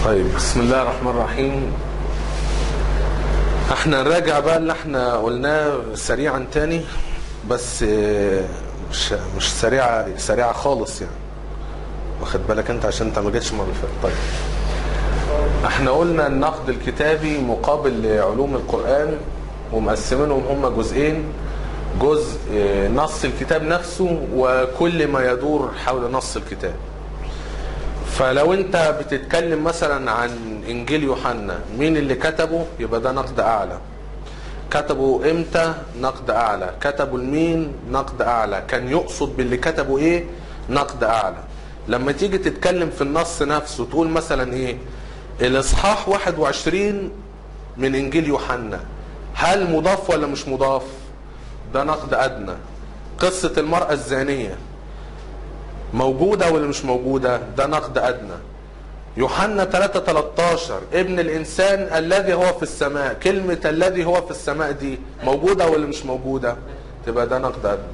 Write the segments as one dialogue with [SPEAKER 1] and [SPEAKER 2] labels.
[SPEAKER 1] طيب بسم الله الرحمن الرحيم احنا نراجع بقى اللي احنا قلناه سريعا تاني بس اه، مش مش سريعة سريعة خالص يعني واخد بالك انت عشان انت ما جيتش المره اللي فاتت طيب احنا قلنا النقد الكتابي مقابل لعلوم القرآن ومقسمينهم هم جزئين جزء اه، نص الكتاب نفسه وكل ما يدور حول نص الكتاب فلو انت بتتكلم مثلا عن انجيل يوحنا مين اللي كتبه يبقى ده نقد اعلى كتبوا امتى نقد اعلى كتبوا لمين نقد اعلى كان يقصد باللي كتبوا ايه نقد اعلى لما تيجي تتكلم في النص نفسه تقول مثلا ايه الاصحاح 21 من انجيل يوحنا هل مضاف ولا مش مضاف ده نقد ادنى قصة المرأة الزانية موجودة ولا مش موجودة ده نقد أدنى يوحنا 3 13 ابن الإنسان الذي هو في السماء كلمة الذي هو في السماء دي موجودة ولا مش موجودة تبقى ده نقد أدنى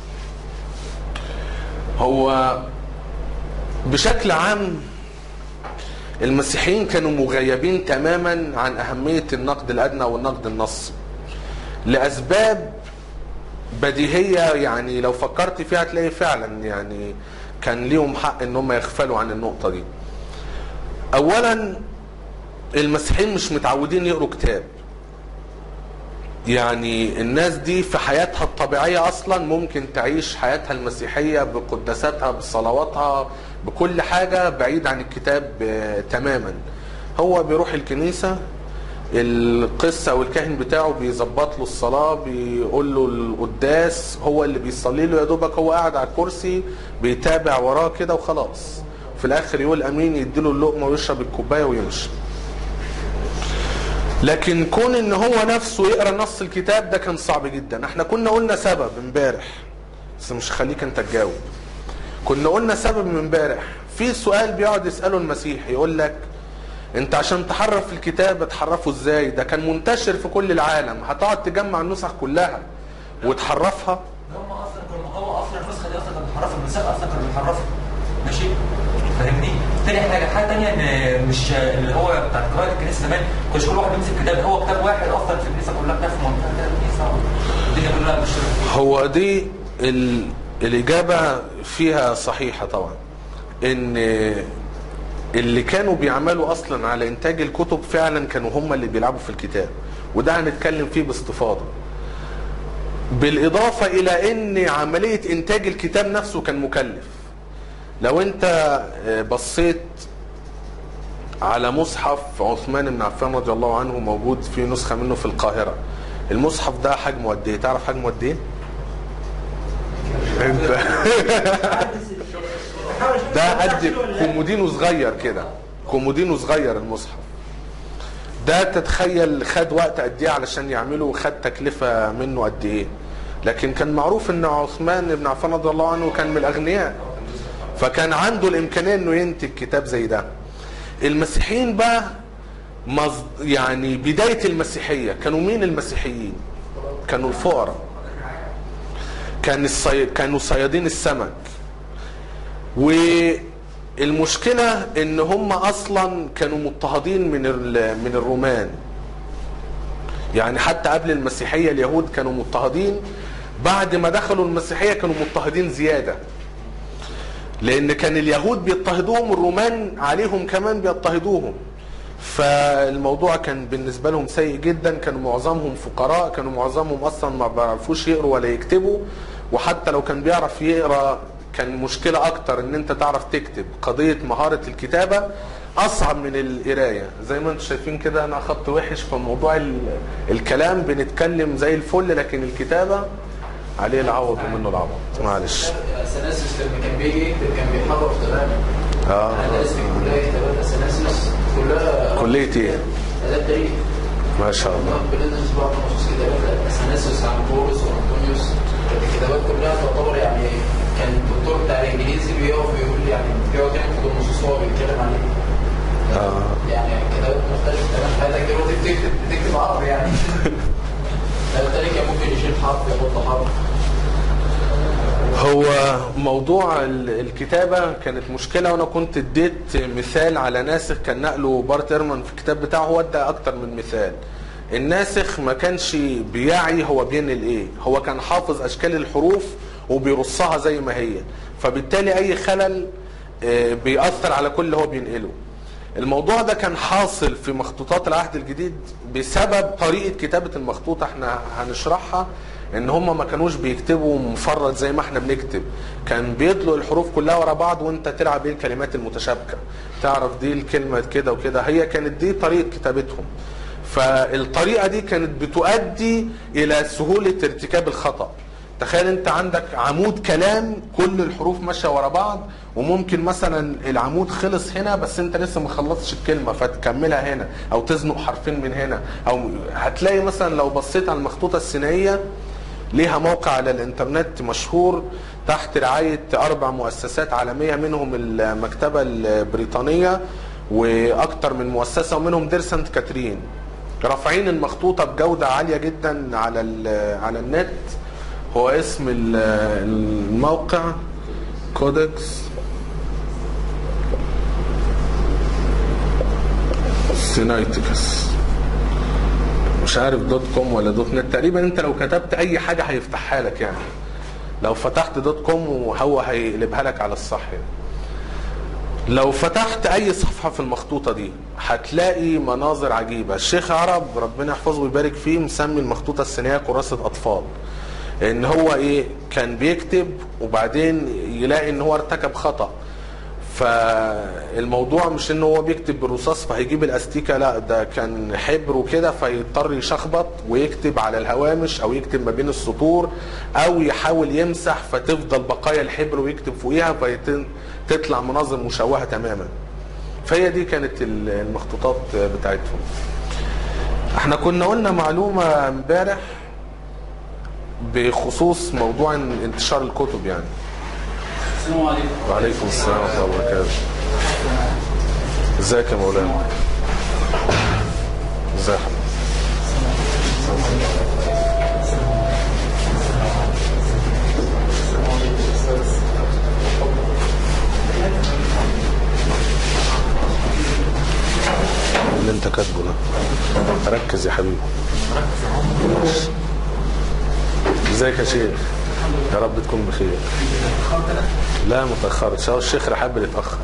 [SPEAKER 1] هو بشكل عام المسيحيين كانوا مغيبين تماما عن أهمية النقد الأدنى والنقد النصي لأسباب بديهية يعني لو فكرت فيها تلاقي فعلا يعني كان ليهم حق ان هم يغفلوا عن النقطة دي اولا المسيحيين مش متعودين يقروا كتاب يعني الناس دي في حياتها الطبيعية اصلا ممكن تعيش حياتها المسيحية بقداساتها بصلواتها بكل حاجة بعيد عن الكتاب آه، تماما هو بيروح الكنيسة القصة او الكاهن بتاعه بيظبط له الصلاة بيقول له القداس هو اللي بيصلي له يا دوبك هو قاعد على الكرسي بيتابع وراه كده وخلاص في الاخر يقول امين يديله اللقمة ويشرب الكوباية ويمشي لكن كون ان هو نفسه يقرا نص الكتاب ده كان صعب جدا احنا كنا قلنا سبب امبارح بس مش خليك انت تجاوب كنا قلنا سبب من امبارح في سؤال بيقعد يساله المسيح يقول لك انت عشان تحرف الكتاب تحرفه ازاي ده كان منتشر في كل العالم هتقعد تجمع النسخ كلها وتحرفها
[SPEAKER 2] هم اصلا كانوا هو اصلا النسخه دي اصلا كانت بتحرفها المساق اصلا كانوا بيحرفها ماشي فاهمني تاني حاجه حاجه تانيه ان مش اللي هو بتاع قراءه الكنيسه زمان كانش كل واحد بيمسك كتاب هو كتاب واحد اصلا في الكنيسه كلها كتاب في منطقه الكنيسه الدنيا كلها مش
[SPEAKER 1] هو دي ال... الإجابة فيها صحيحة طبعا إن اللي كانوا بيعملوا أصلا على إنتاج الكتب فعلا كانوا هم اللي بيلعبوا في الكتاب وده هنتكلم فيه باستفاضة بالإضافة إلى إن عملية إنتاج الكتاب نفسه كان مكلف لو أنت آه، بصيت على مصحف عثمان بن عفان رضي الله عنه موجود في نسخة منه في القاهرة المصحف ده حجمه قد ايه تعرف حجمه قد ايه انت ده قد كومودينو صغير كده كومودينو صغير المصحف ده تتخيل خد وقت قد ايه علشان يعمله وخد تكلفة منه قد ايه لكن كان معروف ان عثمان بن عفان رضي الله عنه كان من الاغنياء فكان عنده الامكانيه انه ينتج كتاب زي ده المسيحيين بقى مصد... يعني بدايه المسيحيه كانوا مين المسيحيين كانوا الفقراء كان الصي... كانوا صيادين السمك والمشكله ان هم اصلا كانوا مضطهدين من ال... من الرومان يعني حتى قبل المسيحيه اليهود كانوا مضطهدين بعد ما دخلوا المسيحيه كانوا مضطهدين زياده لان كان اليهود بيضطهدوهم الرومان عليهم كمان بيضطهدوهم فالموضوع كان بالنسبة لهم سيء جدا كانوا معظمهم فقراء كانوا معظمهم اصلا ما بيعرفوش يقروا ولا يكتبوا وحتى لو كان بيعرف يقرا كان مشكلة اكتر ان انت تعرف تكتب قضية مهارة الكتابة اصعب من القراية زي ما انتم شايفين كده انا خط وحش فموضوع ال- الكلام بنتكلم زي الفل لكن الكتابة عليه العوض ومنه العوض معلش
[SPEAKER 3] اثناسيوس لما كان بيجي يكتب كان بيحرف تماما
[SPEAKER 1] اه
[SPEAKER 3] انا اسمي كليه كتابات اثناسيوس كلها
[SPEAKER 1] كلية ايه؟
[SPEAKER 3] اداب تاريخ
[SPEAKER 1] ما شاء الله
[SPEAKER 3] بندرس بعض نصوص كتابات اثناسيوس عن بولس وانطونيوس كانت الكتابات كلها تعتبر يعني كان الدكتور بتاع الانجليزي بيقف يقول يعني بيقعد ينقد النصوص وهو بيتكلم عليه
[SPEAKER 1] آه.
[SPEAKER 3] يعني كتابات مختلفه تماما حياتك دلوقتي بتكتب بتكتب عربي يعني اداب تاريخ كان ممكن يشيل حرف يحط حرف
[SPEAKER 1] هو موضوع ال- الكتابة كانت مشكلة وانا كنت اديت مثال على ناسخ كان نقله بارت ايرمان في الكتاب بتاعه هو ادى اكتر من مثال الناسخ ما كانش بيعي هو بينقل ايه هو كان حافظ اشكال الحروف وبيرصها زي ما هي فبالتالي اي خلل آه، بيأثر على كل اللي هو بينقله الموضوع ده كان حاصل في مخطوطات العهد الجديد بسبب طريقة كتابة المخطوطة احنا هنشرحها ان هم ما كانوش بيكتبوا مفرد زي ما احنا بنكتب كان بيدلوا الحروف كلها ورا بعض وانت تلعب ايه الكلمات المتشابكة تعرف دي الكلمة كده وكده هي كانت دي طريقة كتابتهم فالطريقة دي كانت بتؤدي الى سهولة ارتكاب الخطأ تخيل انت عندك عمود كلام كل الحروف ماشيه ورا بعض وممكن مثلا العمود خلص هنا بس انت لسه ما خلصتش الكلمه فتكملها هنا او تزنق حرفين من هنا او هتلاقي مثلا لو بصيت على المخطوطه السينائيه ليها موقع على الانترنت مشهور تحت رعايه اربع مؤسسات عالميه منهم المكتبه البريطانيه واكتر من مؤسسه ومنهم دير سانت كاترين رافعين المخطوطه بجوده عاليه جدا على ال- على النت هو اسم ال- الموقع كودكس سينايتكس مش عارف دوت كوم ولا دوت نت تقريبا انت لو كتبت اي حاجه هيفتحها لك يعني لو فتحت دوت كوم وهو هيقلبها لك على الصح يعني. لو فتحت اي صفحه في المخطوطه دي هتلاقي مناظر عجيبه الشيخ عرب ربنا يحفظه ويبارك فيه مسمي المخطوطه السينيه كراسه اطفال ان هو ايه كان بيكتب وبعدين يلاقي ان هو ارتكب خطأ فالموضوع مش ان هو بيكتب بالرصاص فهيجيب الاستيكه لا ده كان حبر وكده فيضطر يشخبط ويكتب على الهوامش او يكتب ما بين السطور او يحاول يمسح فتفضل بقايا الحبر ويكتب فوقيها فتطلع مناظر مشوهه تماما فهي دي كانت ال- المخطوطات بتاعتهم احنا كنا قلنا معلومه امبارح بخصوص موضوع انتشار الكتب يعني
[SPEAKER 4] السلام عليكم
[SPEAKER 1] وعليكم السلام ورحمه الله وبركاته ازيك يا مولانا ازيك اللي انت كاتبه ده ركز يا حبيبي ازيك يا شيخ يا رب تكون بخير لا ما تاخرتش هو الشيخ رحاب اللي اتاخر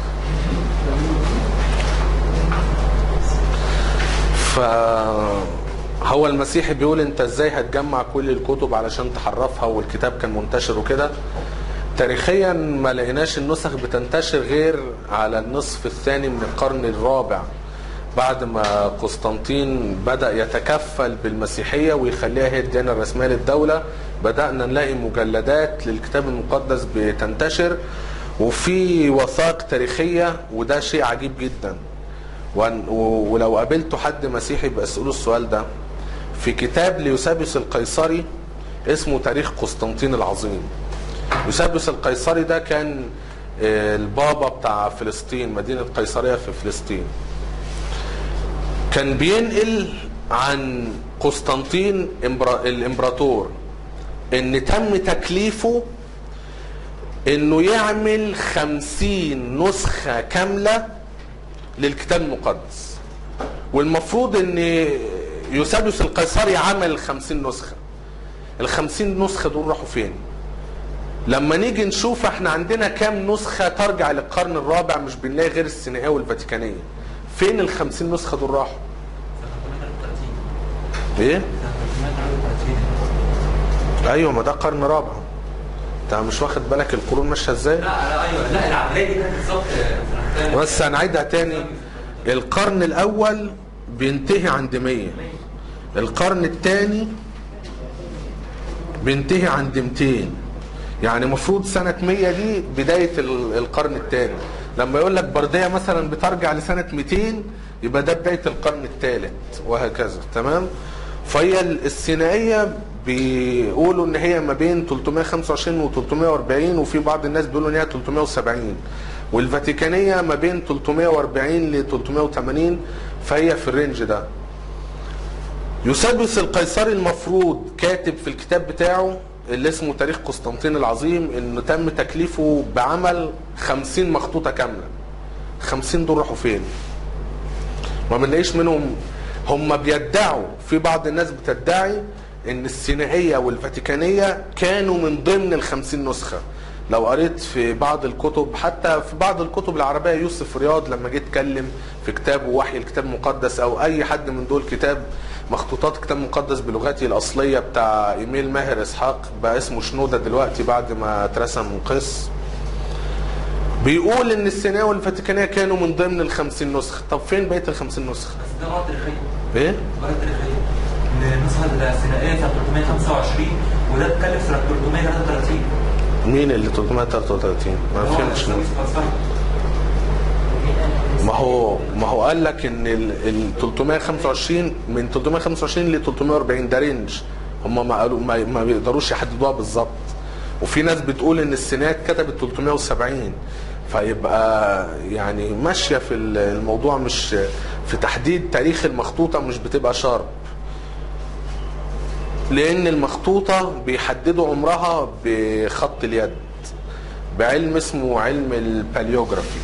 [SPEAKER 1] ف هو المسيحي بيقول انت ازاي هتجمع كل الكتب علشان تحرفها والكتاب كان منتشر وكده تاريخيا ما لقيناش النسخ بتنتشر غير على النصف الثاني من القرن الرابع بعد ما قسطنطين بدأ يتكفل بالمسيحية ويخليها هي الديانة الرسمية للدولة بدأنا نلاقي مجلدات للكتاب المقدس بتنتشر وفي وثائق تاريخية وده شيء عجيب جدا وأن- و- ولو قابلتوا حد مسيحي بسأله السؤال ده في كتاب ليوسابيوس القيصري اسمه تاريخ قسطنطين العظيم يوسابيوس القيصري ده كان آه، البابا بتاع فلسطين مدينة قيصرية في فلسطين كان بينقل عن قسطنطين إمبرا- الامبراطور ان تم تكليفه انه يعمل خمسين نسخة كاملة للكتاب المقدس والمفروض ان يوسابيوس القيصري عمل الخمسين نسخة الخمسين نسخة دول راحوا فين لما نيجي نشوف احنا عندنا كام نسخة ترجع للقرن الرابع مش بنلاقي غير السينائية والفاتيكانية فين الخمسين نسخة دول راحوا ايه ايوه ما ده قرن رابع انت مش واخد بالك القرون ماشيه ازاي
[SPEAKER 2] لا لا ايوه لا العمليه دي كانت بالظبط آه،
[SPEAKER 1] بس هنعيدها تاني القرن الاول بينتهي عند 100 القرن الثاني بينتهي عند 200 يعني المفروض سنة 100 دي بداية ال- القرن الثاني لما يقول لك بردية مثلا بترجع لسنة 200 يبقى ده بداية القرن الثالث وهكذا تمام فهي ال- السينائية بيقولوا ان هي ما بين 325 و 340 وفي بعض الناس بيقولوا ان هي 370 والفاتيكانية ما بين 340 ل 380 فهي في الرينج ده يوسابيوس القيصري المفروض كاتب في الكتاب بتاعه اللي اسمه تاريخ قسطنطين العظيم انه تم تكليفه بعمل خمسين مخطوطة كاملة خمسين دول راحوا فين ما بنلاقيش منهم هم بيدعوا في بعض الناس بتدعي ان السينائية والفاتيكانية كانوا من ضمن الخمسين نسخة لو قريت في بعض الكتب حتى في بعض الكتب العربية يوسف رياض لما جه اتكلم في كتابه وحي الكتاب المقدس او اي حد من دول كتاب مخطوطات كتاب مقدس بلغتي الاصلية بتاع ايميل ماهر اسحاق بقى اسمه شنودة دلوقتي بعد ما اترسم قس بيقول ان السيناء والفاتيكانية كانوا من ضمن الخمسين نسخة طب فين بقية الخمسين نسخة
[SPEAKER 2] بس ده غلط تاريخية
[SPEAKER 1] ايه
[SPEAKER 2] غلط تاريخية ان النسخة الثنائية سنة 325 وده اتكلف سنة 333
[SPEAKER 1] مين اللي 333 ما فهمتش منه. ما هو ما هو قال لك ان ال ال 325 من 325 ل 340 ده رينج هم ما قالوا ما, ما بيقدروش يحددوها بالظبط وفي ناس بتقول ان السينات كتبت 370 فيبقى يعني ماشيه في ال- الموضوع مش في تحديد تاريخ المخطوطه مش بتبقى شارب لان المخطوطه بيحددوا عمرها بخط اليد بعلم اسمه علم الباليوجرافي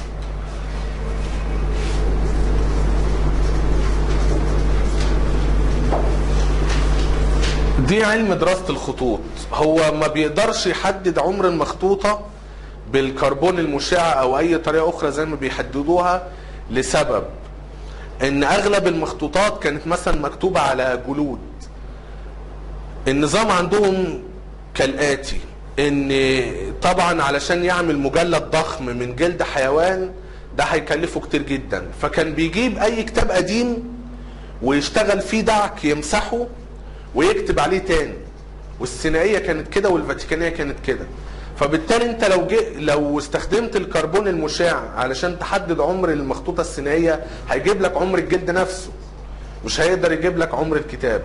[SPEAKER 1] دي علم دراسة الخطوط هو ما بيقدرش يحدد عمر المخطوطة بالكربون المشع او اي طريقة اخرى زي ما بيحددوها لسبب ان اغلب المخطوطات كانت مثلا مكتوبة على جلود النظام عندهم كالآتي ان طبعا علشان يعمل مجلد ضخم من جلد حيوان ده هيكلفه كتير جدا فكان بيجيب اي كتاب قديم ويشتغل فيه دعك يمسحه ويكتب عليه تاني والسينائيه كانت كده والفاتيكانيه كانت كده فبالتالي انت لو جي لو استخدمت الكربون المشع علشان تحدد عمر المخطوطه السينائيه هيجيب لك عمر الجلد نفسه مش هيقدر يجيب لك عمر الكتاب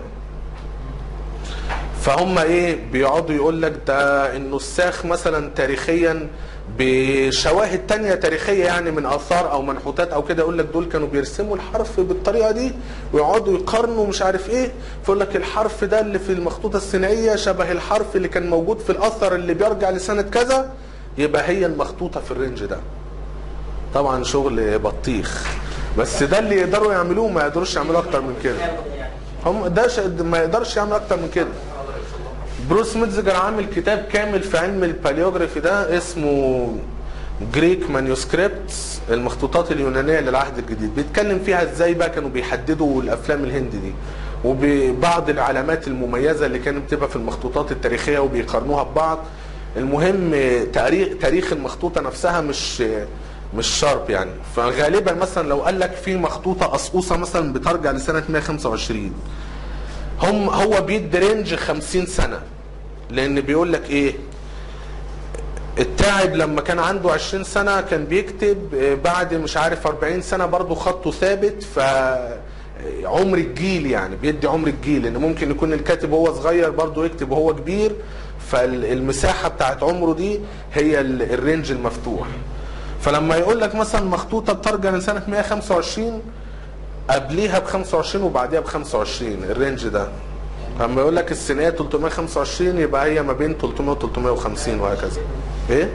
[SPEAKER 1] فهم ايه بيقعدوا يقول لك ده النساخ مثلا تاريخيا بشواهد تانية تاريخية يعني من آثار أو منحوتات أو كده يقول لك دول كانوا بيرسموا الحرف بالطريقة دي ويقعدوا يقارنوا مش عارف إيه فيقول لك الحرف ده اللي في المخطوطة السينائية شبه الحرف اللي كان موجود في الأثر اللي بيرجع لسنة كذا يبقى هي المخطوطة في الرينج ده طبعا شغل بطيخ بس ده اللي يقدروا يعملوه ما يقدروش يعملوا أكتر من كده هم ده ش... ما يقدرش يعمل أكتر من كده بروس ميتزجر عامل كتاب كامل في علم الباليوجرافي ده اسمه جريك مانيوسكريبتس المخطوطات اليونانيه للعهد الجديد بيتكلم فيها ازاي بقى كانوا بيحددوا الافلام الهند دي وبعض العلامات المميزه اللي كانت بتبقى في المخطوطات التاريخيه وبيقارنوها ببعض المهم تاريخ تاريخ المخطوطه نفسها مش مش شارب يعني فغالبا مثلا لو قال لك في مخطوطه قصقوصه مثلا بترجع لسنه 125 هم هو بيدي رينج 50 سنه لان بيقول لك ايه التاعب لما كان عنده 20 سنه كان بيكتب بعد مش عارف 40 سنه برضه خطه ثابت ف عمر الجيل يعني بيدي عمر الجيل لان ممكن يكون الكاتب وهو صغير برضه يكتب وهو كبير فالمساحه بتاعت عمره دي هي الرينج المفتوح فلما يقول لك مثلا مخطوطه بترجع لسنه 125 قبليها ب 25 وبعديها ب 25 الرينج ده لما يقول لك السنيه 325 يبقى هي ما بين 300 و 350 وهكذا ايه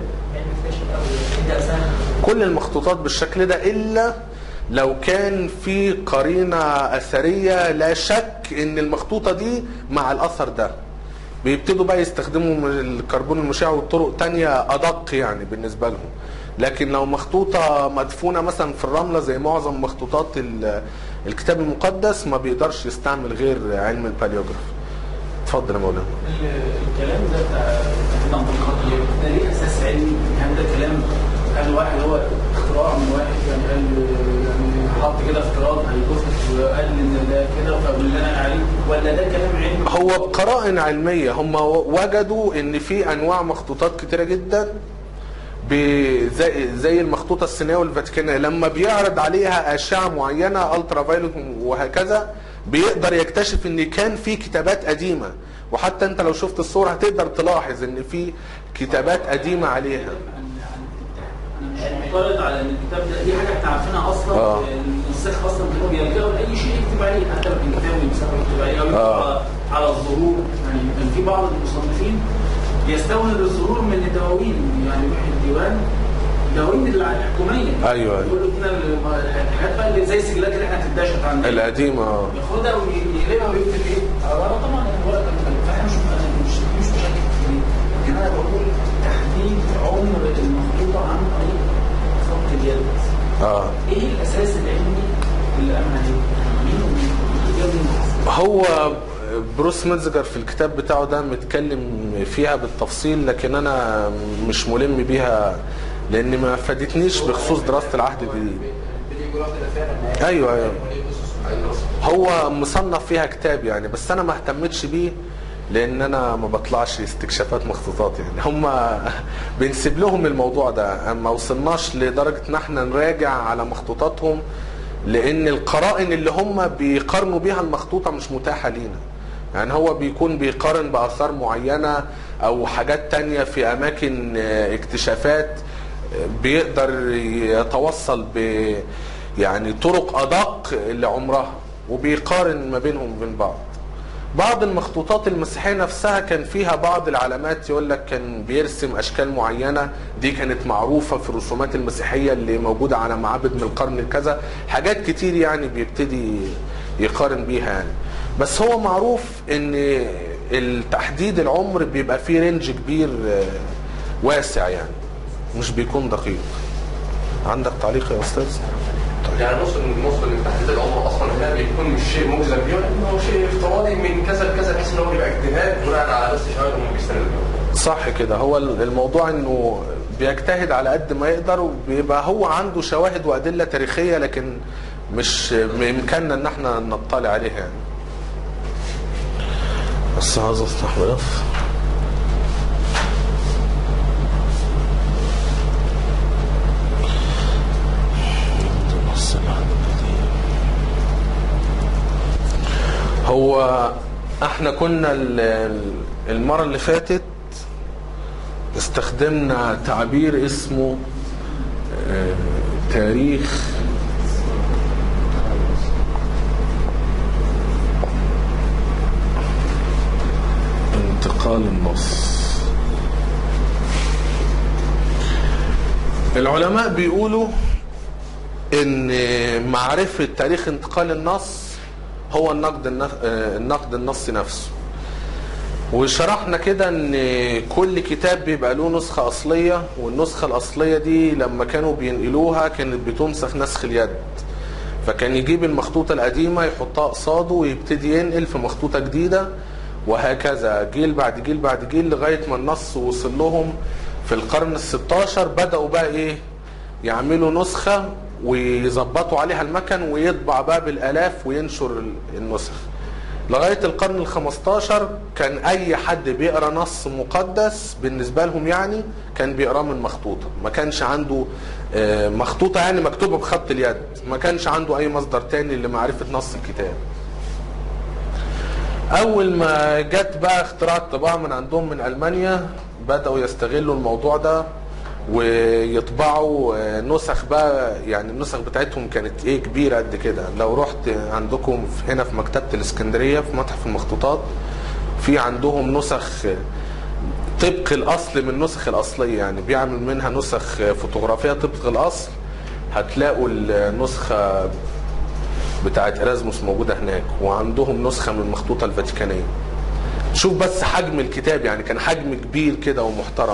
[SPEAKER 1] كل المخطوطات بالشكل ده الا لو كان في قرينه اثريه لا شك ان المخطوطه دي مع الاثر ده بيبتدوا بقى يستخدموا الكربون المشع والطرق تانية ادق يعني بالنسبه لهم لكن لو مخطوطة مدفونة مثلا في الرملة زي معظم مخطوطات الكتاب المقدس ما بيقدرش يستعمل غير علم الباليوجراف اتفضل يا مولانا
[SPEAKER 4] الكلام ده بتاع الامام الخطيب ده ليه اساس علمي يعني ده كلام قال واحد هو اختراع من واحد يعني قال يعني حط كده افتراض هيبص وقال ان ده كده فبناء عليه ولا ده كلام علمي
[SPEAKER 1] هو بقرائن علمية هم وجدوا ان في انواع مخطوطات كتيرة جدا زي زي المخطوطه الصينيه والفاتيكانيه لما بيعرض عليها اشعه معينه الترا فايلوت وهكذا بيقدر يكتشف ان كان في كتابات قديمه وحتى انت لو شفت الصوره هتقدر تلاحظ ان في كتابات قديمه عليها
[SPEAKER 4] مش معترض على ان الكتاب ده دي حاجه احنا عارفينها اصلا
[SPEAKER 1] آه.
[SPEAKER 4] النساخ اصلا كانوا بيلجأوا لاي شيء يكتب عليه حتى لو كان كتاب يمسحه يكتب عليه او يكتب
[SPEAKER 1] آه.
[SPEAKER 4] على- على الظهور يعني كان في بعض المصنفين يستوهب السرور من الدواوين يعني يروح الديوان دواوين الحكوميه
[SPEAKER 1] أيوة، أيوة.
[SPEAKER 4] يقول له ادينا الحاجات بقى اللي زي السجلات اللي احنا بتدشت عندنا
[SPEAKER 1] القديمة آه.
[SPEAKER 4] ياخدها ويقلبها ويكتب ايه؟ عباره طبعا الورقه المختلفه فاحنا مش مش مش مشاكل كتير لكن انا بقول تحديد عمر المخطوطه عن طريق خط اليد
[SPEAKER 1] اه
[SPEAKER 4] ايه الاساس العلمي اللي قام عليه؟ مين اللي جاب من
[SPEAKER 1] هو بروس ميتزجر في الكتاب بتاعه ده متكلم فيها بالتفصيل لكن انا مش ملم بيها لان ما فادتنيش بخصوص دراسه العهد الجديد
[SPEAKER 3] بيجي يقول كده فعلا
[SPEAKER 1] ايوه ايوه
[SPEAKER 3] وليه أسس وحاجات.
[SPEAKER 1] هو مصنف فيها كتاب يعني بس انا ما اهتمتش بيه لان انا ما بطلعش استكشافات مخطوطات يعني هم بنسيب لهم الموضوع ده ما وصلناش لدرجه ان احنا نراجع على مخطوطاتهم لان القرائن اللي هم بيقارنوا بيها المخطوطه مش متاحه لينا يعني هو بيكون بيقارن باثار معينه او حاجات تانية في اماكن آه، اكتشافات آه، بيقدر يتوصل ب يعني طرق ادق لعمرها وبيقارن ما بينهم وبين بعض بعض المخطوطات المسيحيه نفسها كان فيها بعض العلامات يقول لك كان بيرسم اشكال معينه دي كانت معروفه في الرسومات المسيحيه اللي موجوده على معابد من القرن كذا حاجات كتير يعني بيبتدي يقارن بيها يعني بس هو معروف ان التحديد العمر بيبقى فيه رينج كبير آه، واسع يعني مش بيكون دقيق عندك تعليق يا استاذ
[SPEAKER 5] يعني نوصل نوصل لتحديد العمر اصلا هنا بيكون مش شيء مجزم بيه ولكن هو شيء افتراضي من كذا لكذا بحيث ان هو بيبقى اجتهاد بناء على بس شويه هم بيستندوا
[SPEAKER 1] صح كده هو الموضوع انه بيجتهد على قد ما يقدر وبيبقى هو عنده شواهد وادله تاريخيه لكن مش بامكاننا ان احنا نطلع عليها يعني بس عايز افتح ملف هو احنا كنا ال- ال- المره اللي فاتت استخدمنا تعبير اسمه آه، تاريخ انتقال النص العلماء بيقولوا ان معرفة تاريخ انتقال النص هو النقد النف- آه، النقد النصي نفسه وشرحنا كده ان كل كتاب بيبقى له نسخة اصلية والنسخة الاصلية دي لما كانوا بينقلوها كانت بتنسخ نسخ اليد فكان يجيب المخطوطة القديمة يحطها قصاده ويبتدي ينقل في مخطوطة جديدة وهكذا جيل بعد جيل بعد جيل لغاية ما النص وصل لهم في القرن الستاشر بدأوا بقى ايه يعملوا نسخة ويظبطوا عليها المكن ويطبع بقى بالآلاف وينشر النسخ لغاية القرن الخمستاشر كان أي حد بيقرأ نص مقدس بالنسبة لهم يعني كان بيقراه من مخطوطة ما كانش عنده آه، مخطوطة يعني مكتوبة بخط اليد ما كانش عنده أي مصدر تاني لمعرفة نص الكتاب أول ما جت بقى اختراع الطباعة من عندهم من ألمانيا بدأوا يستغلوا الموضوع ده ويطبعوا آه، نسخ بقى يعني النسخ بتاعتهم كانت ايه كبيره قد كده لو رحت عندكم في- هنا في مكتبه الاسكندريه في متحف المخطوطات في عندهم نسخ آه، طبق الاصل من النسخ الاصليه يعني بيعمل منها نسخ آه، فوتوغرافيه طبق الاصل هتلاقوا النسخه بتاعت ارازموس موجوده هناك وعندهم نسخه من المخطوطه الفاتيكانيه شوف بس حجم الكتاب يعني كان حجم كبير كده ومحترم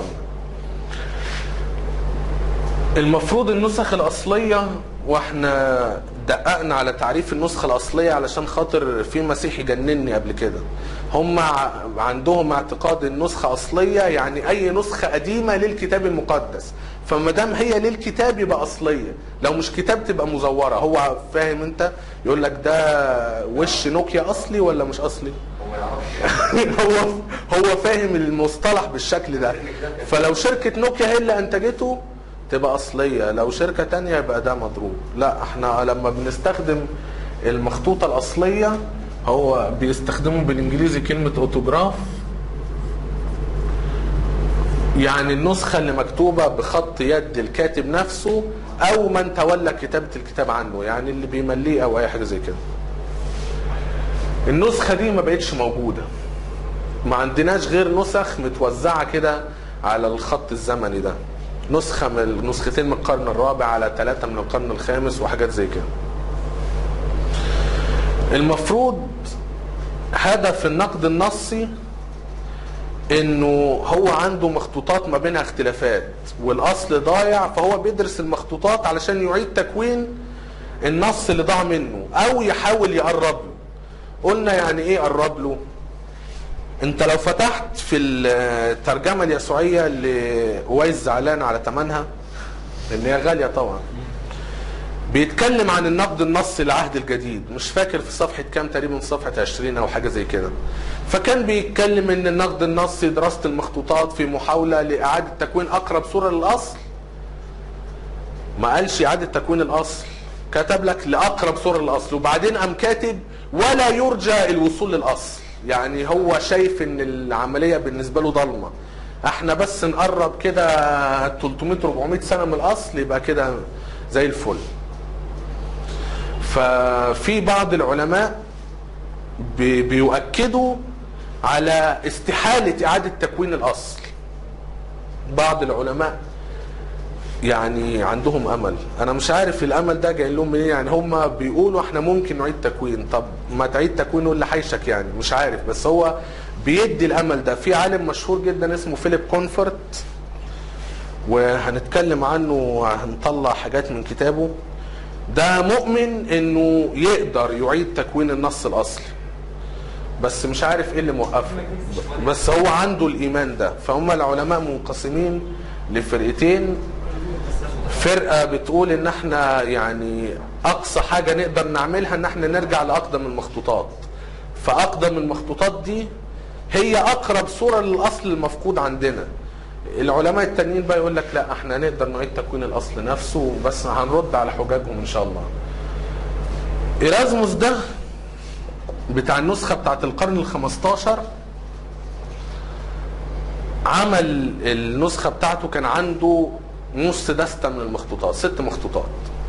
[SPEAKER 1] المفروض النسخ الأصلية واحنا دققنا على تعريف النسخة الأصلية علشان خاطر في مسيحي جنني قبل كده هم ع- عندهم اعتقاد النسخة أصلية يعني أي نسخة قديمة للكتاب المقدس فما دام هي للكتاب يبقى أصلية لو مش كتاب تبقى مزورة هو فاهم أنت يقول لك ده وش نوكيا أصلي ولا مش أصلي
[SPEAKER 5] هو ما يعرفش
[SPEAKER 1] هو هو فاهم المصطلح بالشكل ده فلو شركة نوكيا هي اللي انتجته تبقى اصلية لو شركة تانية يبقى ده مضروب لا احنا لما بنستخدم المخطوطة الاصلية هو بيستخدموا بالانجليزي كلمة اوتوجراف يعني النسخة اللي مكتوبة بخط يد الكاتب نفسه او من تولى كتابة الكتاب عنه يعني اللي بيمليه او اي حاجة زي كده النسخة دي ما بقتش موجودة ما عندناش غير نسخ متوزعة كده على الخط الزمني ده نسخة من نسختين من القرن الرابع على ثلاثة من القرن الخامس وحاجات زي كده المفروض هدف النقد النصي انه هو عنده مخطوطات ما بينها اختلافات والاصل ضايع فهو بيدرس المخطوطات علشان يعيد تكوين النص اللي ضاع منه او يحاول يقرب له قلنا يعني ايه قرب له انت لو فتحت في الترجمه اليسوعيه لويس زعلان على ثمنها لان هي غاليه طبعا بيتكلم عن النقد النصي للعهد الجديد مش فاكر في صفحة كام تقريبا صفحة 20 أو حاجة زي كده فكان بيتكلم ان النقد النصي دراسة المخطوطات في محاولة لإعادة تكوين أقرب صورة للأصل ما قالش إعادة تكوين الأصل كتب لك لأقرب صورة للأصل وبعدين قام كاتب ولا يرجى الوصول للأصل يعني هو شايف ان العملية بالنسبة له ضلمة احنا بس نقرب كده 300 400 سنة من الأصل يبقى كده زي الفل ففي بعض العلماء بي- بيؤكدوا على استحالة إعادة تكوين الأصل بعض العلماء يعني عندهم أمل أنا مش عارف الأمل ده جاي لهم منين يعني هم بيقولوا احنا ممكن نعيد تكوين طب ما تعيد تكوينه اللي حيشك يعني مش عارف بس هو بيدي الأمل ده في عالم مشهور جدا اسمه فيليب كونفورت وهنتكلم عنه وهنطلع حاجات من كتابه ده مؤمن انه يقدر يعيد تكوين النص الاصلي بس مش عارف ايه اللي موقفه بس هو عنده الايمان ده فهم العلماء منقسمين لفرقتين فرقه بتقول ان احنا يعني اقصى حاجه نقدر نعملها ان احنا نرجع لاقدم المخطوطات فاقدم المخطوطات دي هي اقرب صوره للاصل المفقود عندنا العلماء التانيين بقى يقول لك لا احنا نقدر نعيد تكوين الاصل نفسه بس هنرد على حجاجهم ان شاء الله ايرازموس ده بتاع النسخه بتاعت القرن ال15 عمل النسخه بتاعته كان عنده نص دستة من المخطوطات ست مخطوطات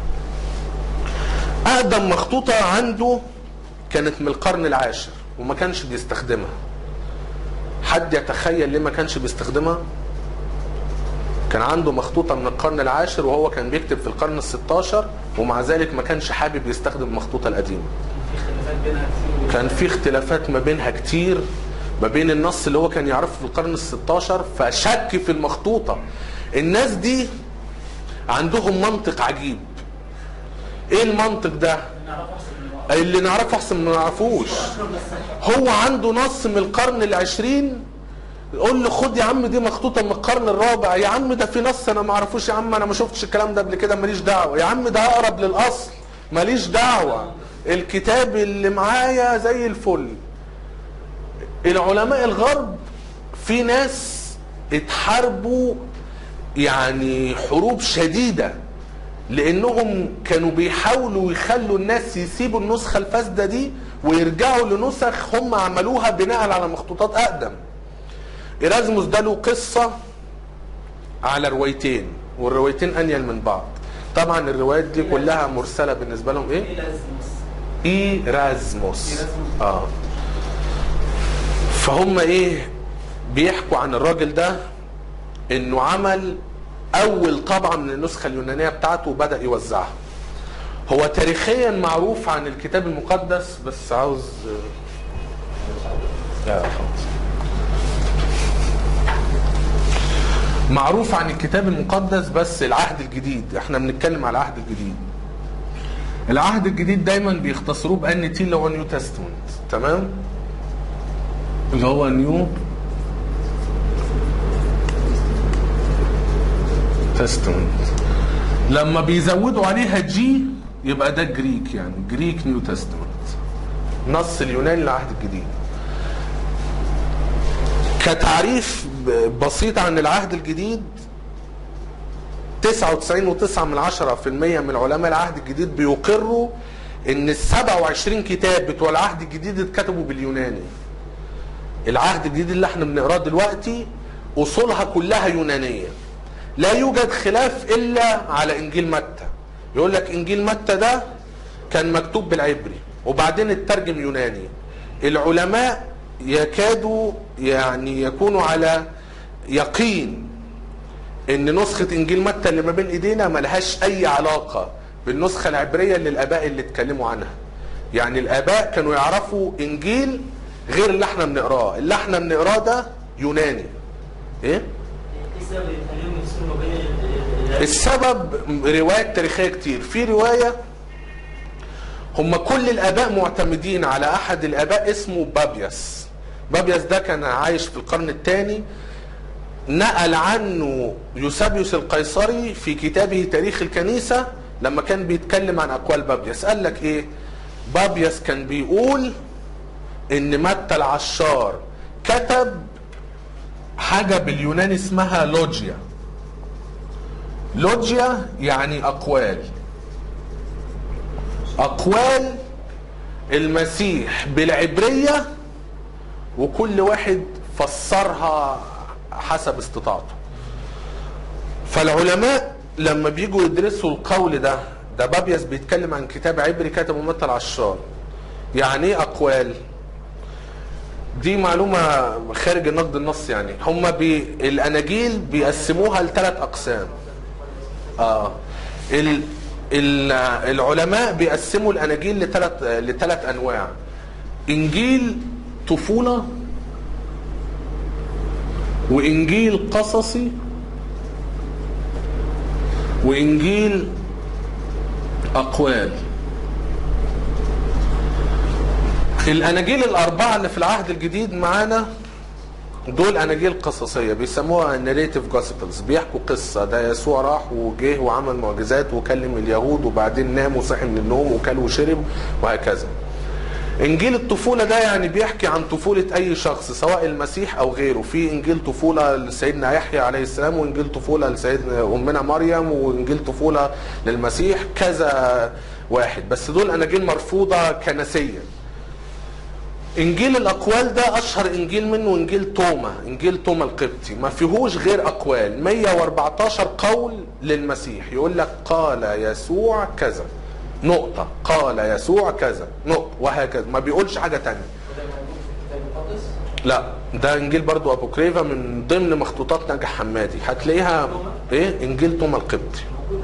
[SPEAKER 1] اقدم مخطوطه عنده كانت من القرن العاشر وما كانش بيستخدمها حد يتخيل ليه ما كانش بيستخدمها كان عنده مخطوطة من القرن العاشر وهو كان بيكتب في القرن الستاشر ومع ذلك ما كانش حابب يستخدم المخطوطة القديمة
[SPEAKER 4] في خلافات بينها كتير
[SPEAKER 1] كان في اختلافات ما بينها كتير ما بين النص اللي هو كان يعرفه في القرن الستاشر فشك في المخطوطة الناس دي عندهم منطق عجيب ايه المنطق ده
[SPEAKER 4] نعرفه احسن من بعض
[SPEAKER 1] اللي نعرفه احسن ما نعرفوش هو عنده نص من القرن العشرين يقول له خد يا عم دي مخطوطه من القرن الرابع يا عم ده في نص انا ما اعرفوش يا عم انا ما شفتش الكلام ده قبل كده ماليش دعوه يا عم ده اقرب للاصل ماليش دعوه الكتاب اللي معايا زي الفل العلماء الغرب في ناس اتحاربوا يعني حروب شديده لانهم كانوا بيحاولوا يخلوا الناس يسيبوا النسخه الفاسده دي ويرجعوا لنسخ هم عملوها بناء على مخطوطات اقدم ايرازموس ده له قصه على روايتين والروايتين انيل من بعض طبعا الروايات دي كلها مرسله بالنسبه لهم ايه
[SPEAKER 4] ايه لازم
[SPEAKER 1] ايرازموس
[SPEAKER 4] إيرازموس.
[SPEAKER 1] اه فهم ايه بيحكوا عن الراجل ده انه عمل اول طبعه من النسخه اليونانيه بتاعته وبدا يوزعها هو تاريخيا معروف عن الكتاب المقدس بس عاوز لا خلاص معروف عن الكتاب المقدس بس العهد الجديد احنا بنتكلم على العهد الجديد العهد الجديد دايما بيختصروه بان تي اللي هو نيو تestament تمام اللي هو نيو تestament لما بيزودوا عليها جي يبقى ده جريك يعني جريك نيو تestament نص اليوناني للعهد الجديد كتعريف ب- بسيط عن العهد الجديد 99.9 من 10% من علماء العهد الجديد بيقروا ان ال 27 كتاب بتوع العهد الجديد اتكتبوا باليوناني العهد الجديد اللي احنا بنقراه دلوقتي اصولها كلها يونانيه لا يوجد خلاف الا على انجيل متى يقول لك انجيل متى ده كان مكتوب بالعبري وبعدين اترجم يوناني العلماء يكادوا يعني يكونوا على يقين ان نسخة انجيل متى اللي ما بين ايدينا ملهاش اي علاقة بالنسخة العبرية اللي الاباء اللي اتكلموا عنها يعني الاباء كانوا يعرفوا انجيل غير اللي احنا بنقراه اللي احنا بنقراه ده يوناني ايه
[SPEAKER 6] ايه السبب اللي يخليهم يفصلوا ما بين ال- ال-
[SPEAKER 1] السبب روايات تاريخية كتير في رواية هم كل الآباء معتمدين على أحد الآباء اسمه بابيس بابيس ده كان عايش في القرن الثاني نقل عنه يوسابيوس القيصري في كتابه تاريخ الكنيسة لما كان بيتكلم عن أقوال بابيس قال لك إيه بابيس كان بيقول إن متى العشار كتب حاجة باليوناني اسمها لوجيا لوجيا يعني أقوال أقوال المسيح بالعبرية وكل واحد فسرها حسب استطاعته فالعلماء لما بيجوا يدرسوا القول ده ده بابيس بيتكلم عن كتاب عبري كتبه متى العشار يعني ايه اقوال دي معلومة خارج النقد النص يعني هم بي الاناجيل بيقسموها لثلاث اقسام اه ال ال العلماء بيقسموا الاناجيل لثلاث لثلاث انواع انجيل طفوله وانجيل قصصي وانجيل اقوال الاناجيل الاربعه اللي في العهد الجديد معانا دول اناجيل قصصيه بيسموها ناريتيف جوسبلز بيحكوا قصه ده يسوع راح وجه وعمل معجزات وكلم اليهود وبعدين نام وصحي من النوم وكل وشرب وهكذا انجيل الطفوله ده يعني بيحكي عن طفوله اي شخص سواء المسيح او غيره في انجيل طفوله لسيدنا يحيى عليه السلام وانجيل طفوله لسيدنا امنا مريم وانجيل طفوله للمسيح كذا واحد بس دول اناجيل مرفوضه كنسيا انجيل الاقوال ده اشهر انجيل منه انجيل توما انجيل توما القبطي ما فيهوش غير اقوال 114 قول للمسيح يقول لك قال يسوع كذا نقطة قال يسوع كذا نقطة وهكذا ما بيقولش حاجة تانية
[SPEAKER 3] وده موجود في الكتاب المقدس
[SPEAKER 1] لا ده انجيل برضو ابوكريفا من ضمن مخطوطات نجح حمادي هتلاقيها ايه انجيل توما القبطي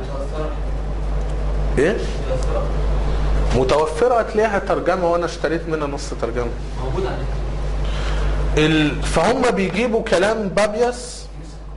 [SPEAKER 1] ايه متوفرة هتلاقيها ترجمة وانا اشتريت منها نص ترجمة
[SPEAKER 2] موجود عليها
[SPEAKER 1] ال... فهم بيجيبوا كلام بابيس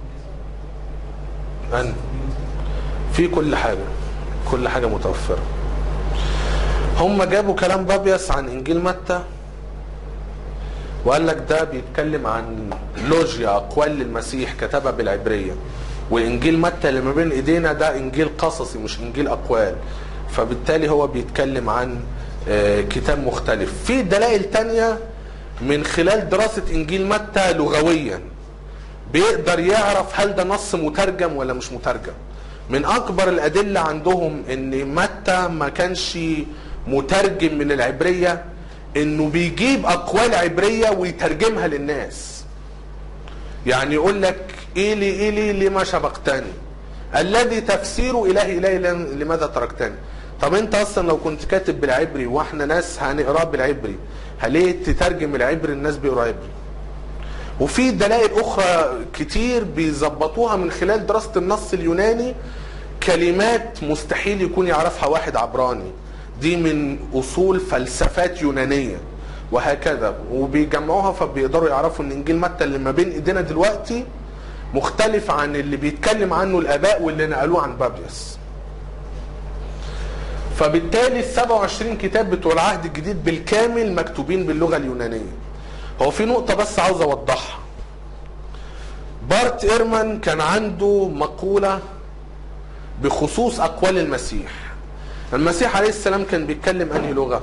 [SPEAKER 1] أن في كل حاجة كل حاجة متوفرة هم جابوا كلام بابيس عن إنجيل متى وقال لك ده بيتكلم عن لوجيا أقوال للمسيح كتبها بالعبرية وإنجيل متى اللي ما بين إيدينا ده إنجيل قصصي مش إنجيل أقوال فبالتالي هو بيتكلم عن آه، كتاب مختلف في دلائل تانية من خلال دراسة إنجيل متى لغويا بيقدر يعرف هل ده نص مترجم ولا مش مترجم من أكبر الأدلة عندهم إن متى ما كانش مترجم من العبرية إنه بيجيب أقوال عبرية ويترجمها للناس يعني يقول لك إيلي إيلي لما شبقتني الذي تفسيره إلهي إلهي لماذا تركتني طب انت اصلا لو كنت كاتب بالعبري واحنا ناس هنقراه بالعبري ليه تترجم العبري الناس بيقروا عبري وفي دلائل اخرى كتير بيظبطوها من خلال دراسة النص اليوناني كلمات مستحيل يكون يعرفها واحد عبراني دي من اصول فلسفات يونانية وهكذا وبيجمعوها فبيقدروا يعرفوا ان انجيل متى اللي ما بين ايدينا دلوقتي مختلف عن اللي بيتكلم عنه الاباء واللي نقلوه عن بابيس فبالتالي ال 27 كتاب بتوع العهد الجديد بالكامل مكتوبين باللغه اليونانيه هو في نقطه بس عاوز اوضحها بارت ايرمان كان عنده مقوله بخصوص اقوال المسيح المسيح عليه السلام كان بيتكلم انهي لغه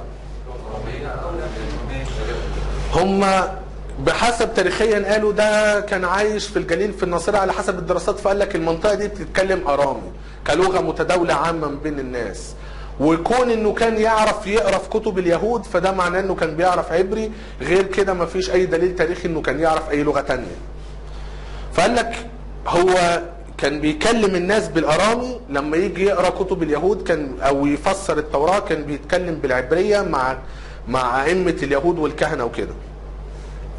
[SPEAKER 1] هم بحسب تاريخيا قالوا ده كان عايش في الجليل في الناصرة على حسب الدراسات فقال لك المنطقة دي بتتكلم أرامي كلغة متداولة عامة ما بين الناس وكون انه كان يعرف يقرا في كتب اليهود فده معناه انه كان بيعرف عبري غير كده ما فيش اي دليل تاريخي انه كان يعرف اي لغة تانية فقال لك هو كان بيكلم الناس بالارامي لما يجي يقرا كتب اليهود كان او يفسر التوراة كان بيتكلم بالعبرية مع مع ائمة اليهود والكهنة وكده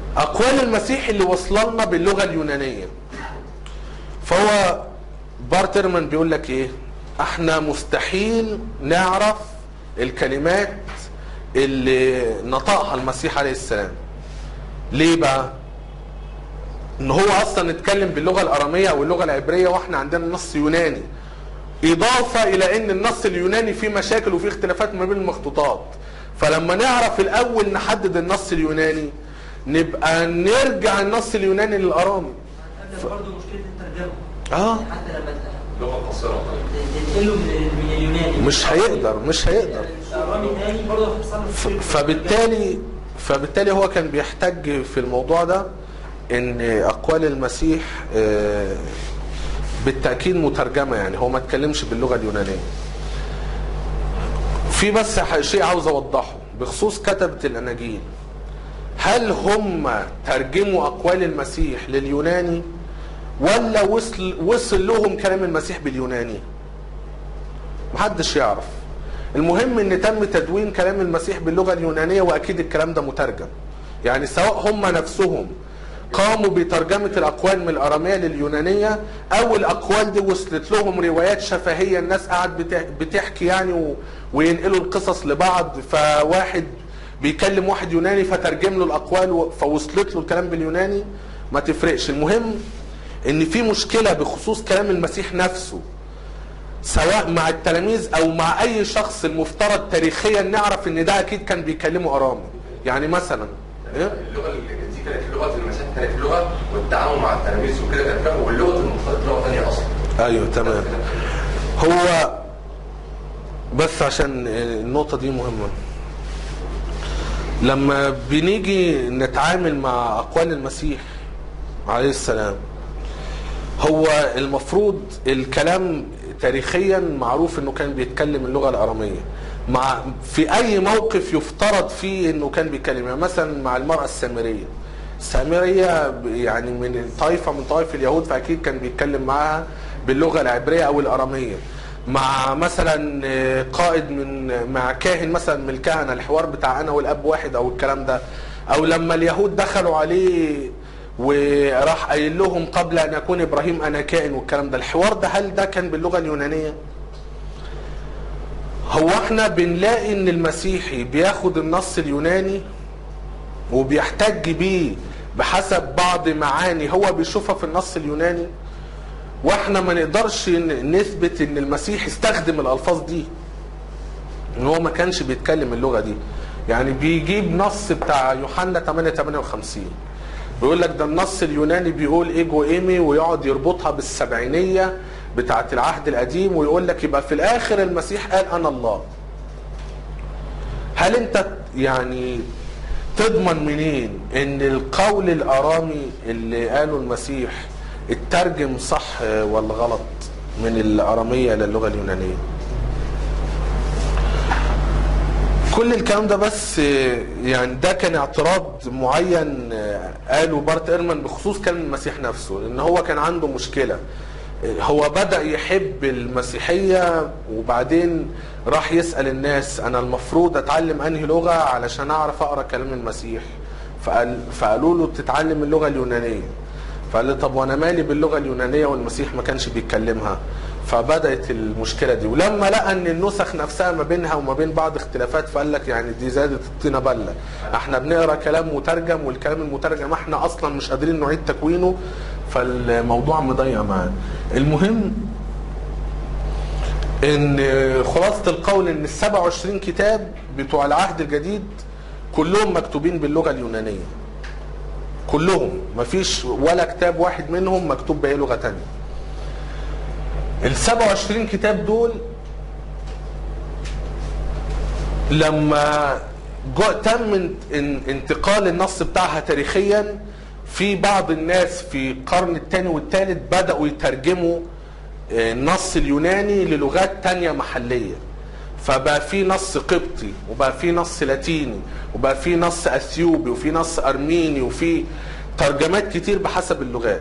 [SPEAKER 1] اقوال المسيح اللي وصل لنا باللغه اليونانيه فهو بارترمان بيقول لك ايه احنا مستحيل نعرف الكلمات اللي نطقها المسيح عليه السلام ليه بقى ان هو اصلا اتكلم باللغه الاراميه او اللغه العبريه واحنا عندنا نص يوناني اضافه الى ان النص اليوناني فيه مشاكل وفيه اختلافات ما بين المخطوطات فلما نعرف الاول نحدد النص اليوناني نبقى نرجع النص اليوناني للارامي
[SPEAKER 6] قبل برضه مشكله الترجمه
[SPEAKER 1] اه
[SPEAKER 6] حتى لما
[SPEAKER 5] لغه قصيره
[SPEAKER 6] تنقله من من اليوناني
[SPEAKER 1] مش هيقدر مش هيقدر
[SPEAKER 6] الارامي تاني برضه هتحصل له
[SPEAKER 1] ف-
[SPEAKER 6] مشكلة.
[SPEAKER 1] فبالتالي فبالتالي هو كان بيحتج في الموضوع ده ان اقوال المسيح آه، بالتاكيد مترجمه يعني هو ما اتكلمش باللغه اليونانيه في بس ح- شيء عاوز اوضحه بخصوص كتبه الاناجيل هل هم ترجموا اقوال المسيح لليوناني ولا وصل وصل لهم كلام المسيح باليوناني محدش يعرف المهم ان تم تدوين كلام المسيح باللغه اليونانيه واكيد الكلام ده مترجم يعني سواء هم نفسهم قاموا بترجمه الاقوال من الاراميه لليونانيه او الاقوال دي وصلت لهم روايات شفهيه الناس قاعد بتح- بتحكي يعني و- وينقلوا القصص لبعض فواحد بيكلم واحد يوناني فترجم له الاقوال و- فوصلت له الكلام باليوناني ما تفرقش المهم ان في مشكله بخصوص كلام المسيح نفسه سواء مع التلاميذ او مع اي شخص المفترض تاريخيا نعرف ان ده اكيد كان بيكلمه ارامي يعني مثلا إيه؟
[SPEAKER 5] اللغه اللي دي كانت لغه المسيح كانت لغه والتعامل مع التلاميذ وكده كانت لغه واللغه المختلطه لغه ثانيه اصلا
[SPEAKER 1] ايوه تمام هو بس عشان النقطة دي مهمة لما بنيجي نتعامل مع أقوال المسيح عليه السلام هو المفروض الكلام تاريخيا معروف انه كان بيتكلم اللغة الأرامية مع في أي موقف يفترض فيه انه كان بيتكلم يعني مثلا مع المرأة السامرية السامرية يعني من طائفة من طوائف اليهود فأكيد كان بيتكلم معاها باللغة العبرية أو الأرامية مع مثلا آه، قائد من مع كاهن مثلا من الكهنة الحوار بتاع أنا والأب واحد أو الكلام ده أو لما اليهود دخلوا عليه وراح قايل لهم قبل أن يكون إبراهيم أنا كائن والكلام ده الحوار ده هل ده كان باللغة اليونانية؟ هو احنا بنلاقي ان المسيحي بياخد النص اليوناني وبيحتج بيه بحسب بعض معاني هو بيشوفها في النص اليوناني واحنا ما نقدرش ن- نثبت ان المسيح استخدم الالفاظ دي ان هو ما كانش بيتكلم اللغه دي يعني بيجيب نص بتاع يوحنا 8 58 بيقول لك ده النص اليوناني بيقول ايجو ايمي ويقعد يربطها بالسبعينيه بتاعه العهد القديم ويقول لك يبقى في الاخر المسيح قال انا الله هل انت يعني تضمن منين ان القول الارامي اللي قاله المسيح اترجم صح ولا غلط من الاراميه الى اللغه اليونانيه كل الكلام ده بس يعني ده كان اعتراض معين قاله بارت ايرمان بخصوص كلام المسيح نفسه ان هو كان عنده مشكله هو بدأ يحب المسيحية وبعدين راح يسأل الناس أنا المفروض أتعلم أنهي لغة علشان أعرف أقرأ كلام المسيح فقال فقالوا له تتعلم اللغة اليونانية فقال له طب وأنا مالي باللغة اليونانية والمسيح ما كانش بيتكلمها فبدأت المشكلة دي ولما لقى ان النسخ نفسها ما بينها وما بين بعض اختلافات فقال لك يعني دي زادت الطينة بلة احنا بنقرا كلام مترجم والكلام المترجم احنا اصلا مش قادرين نعيد تكوينه فالموضوع مضيع معانا المهم ان خلاصة القول ان ال 27 كتاب بتوع العهد الجديد كلهم مكتوبين باللغة اليونانية كلهم مفيش ولا كتاب واحد منهم مكتوب بأي لغة تانية ال 27 كتاب دول لما جو تم ان- انتقال النص بتاعها تاريخيا في بعض الناس في القرن الثاني والثالث بدأوا يترجموا آه، النص اليوناني للغات تانية محلية فبقى في نص قبطي وبقى في نص لاتيني وبقى في نص اثيوبي وفي نص ارميني وفي ترجمات كتير بحسب اللغات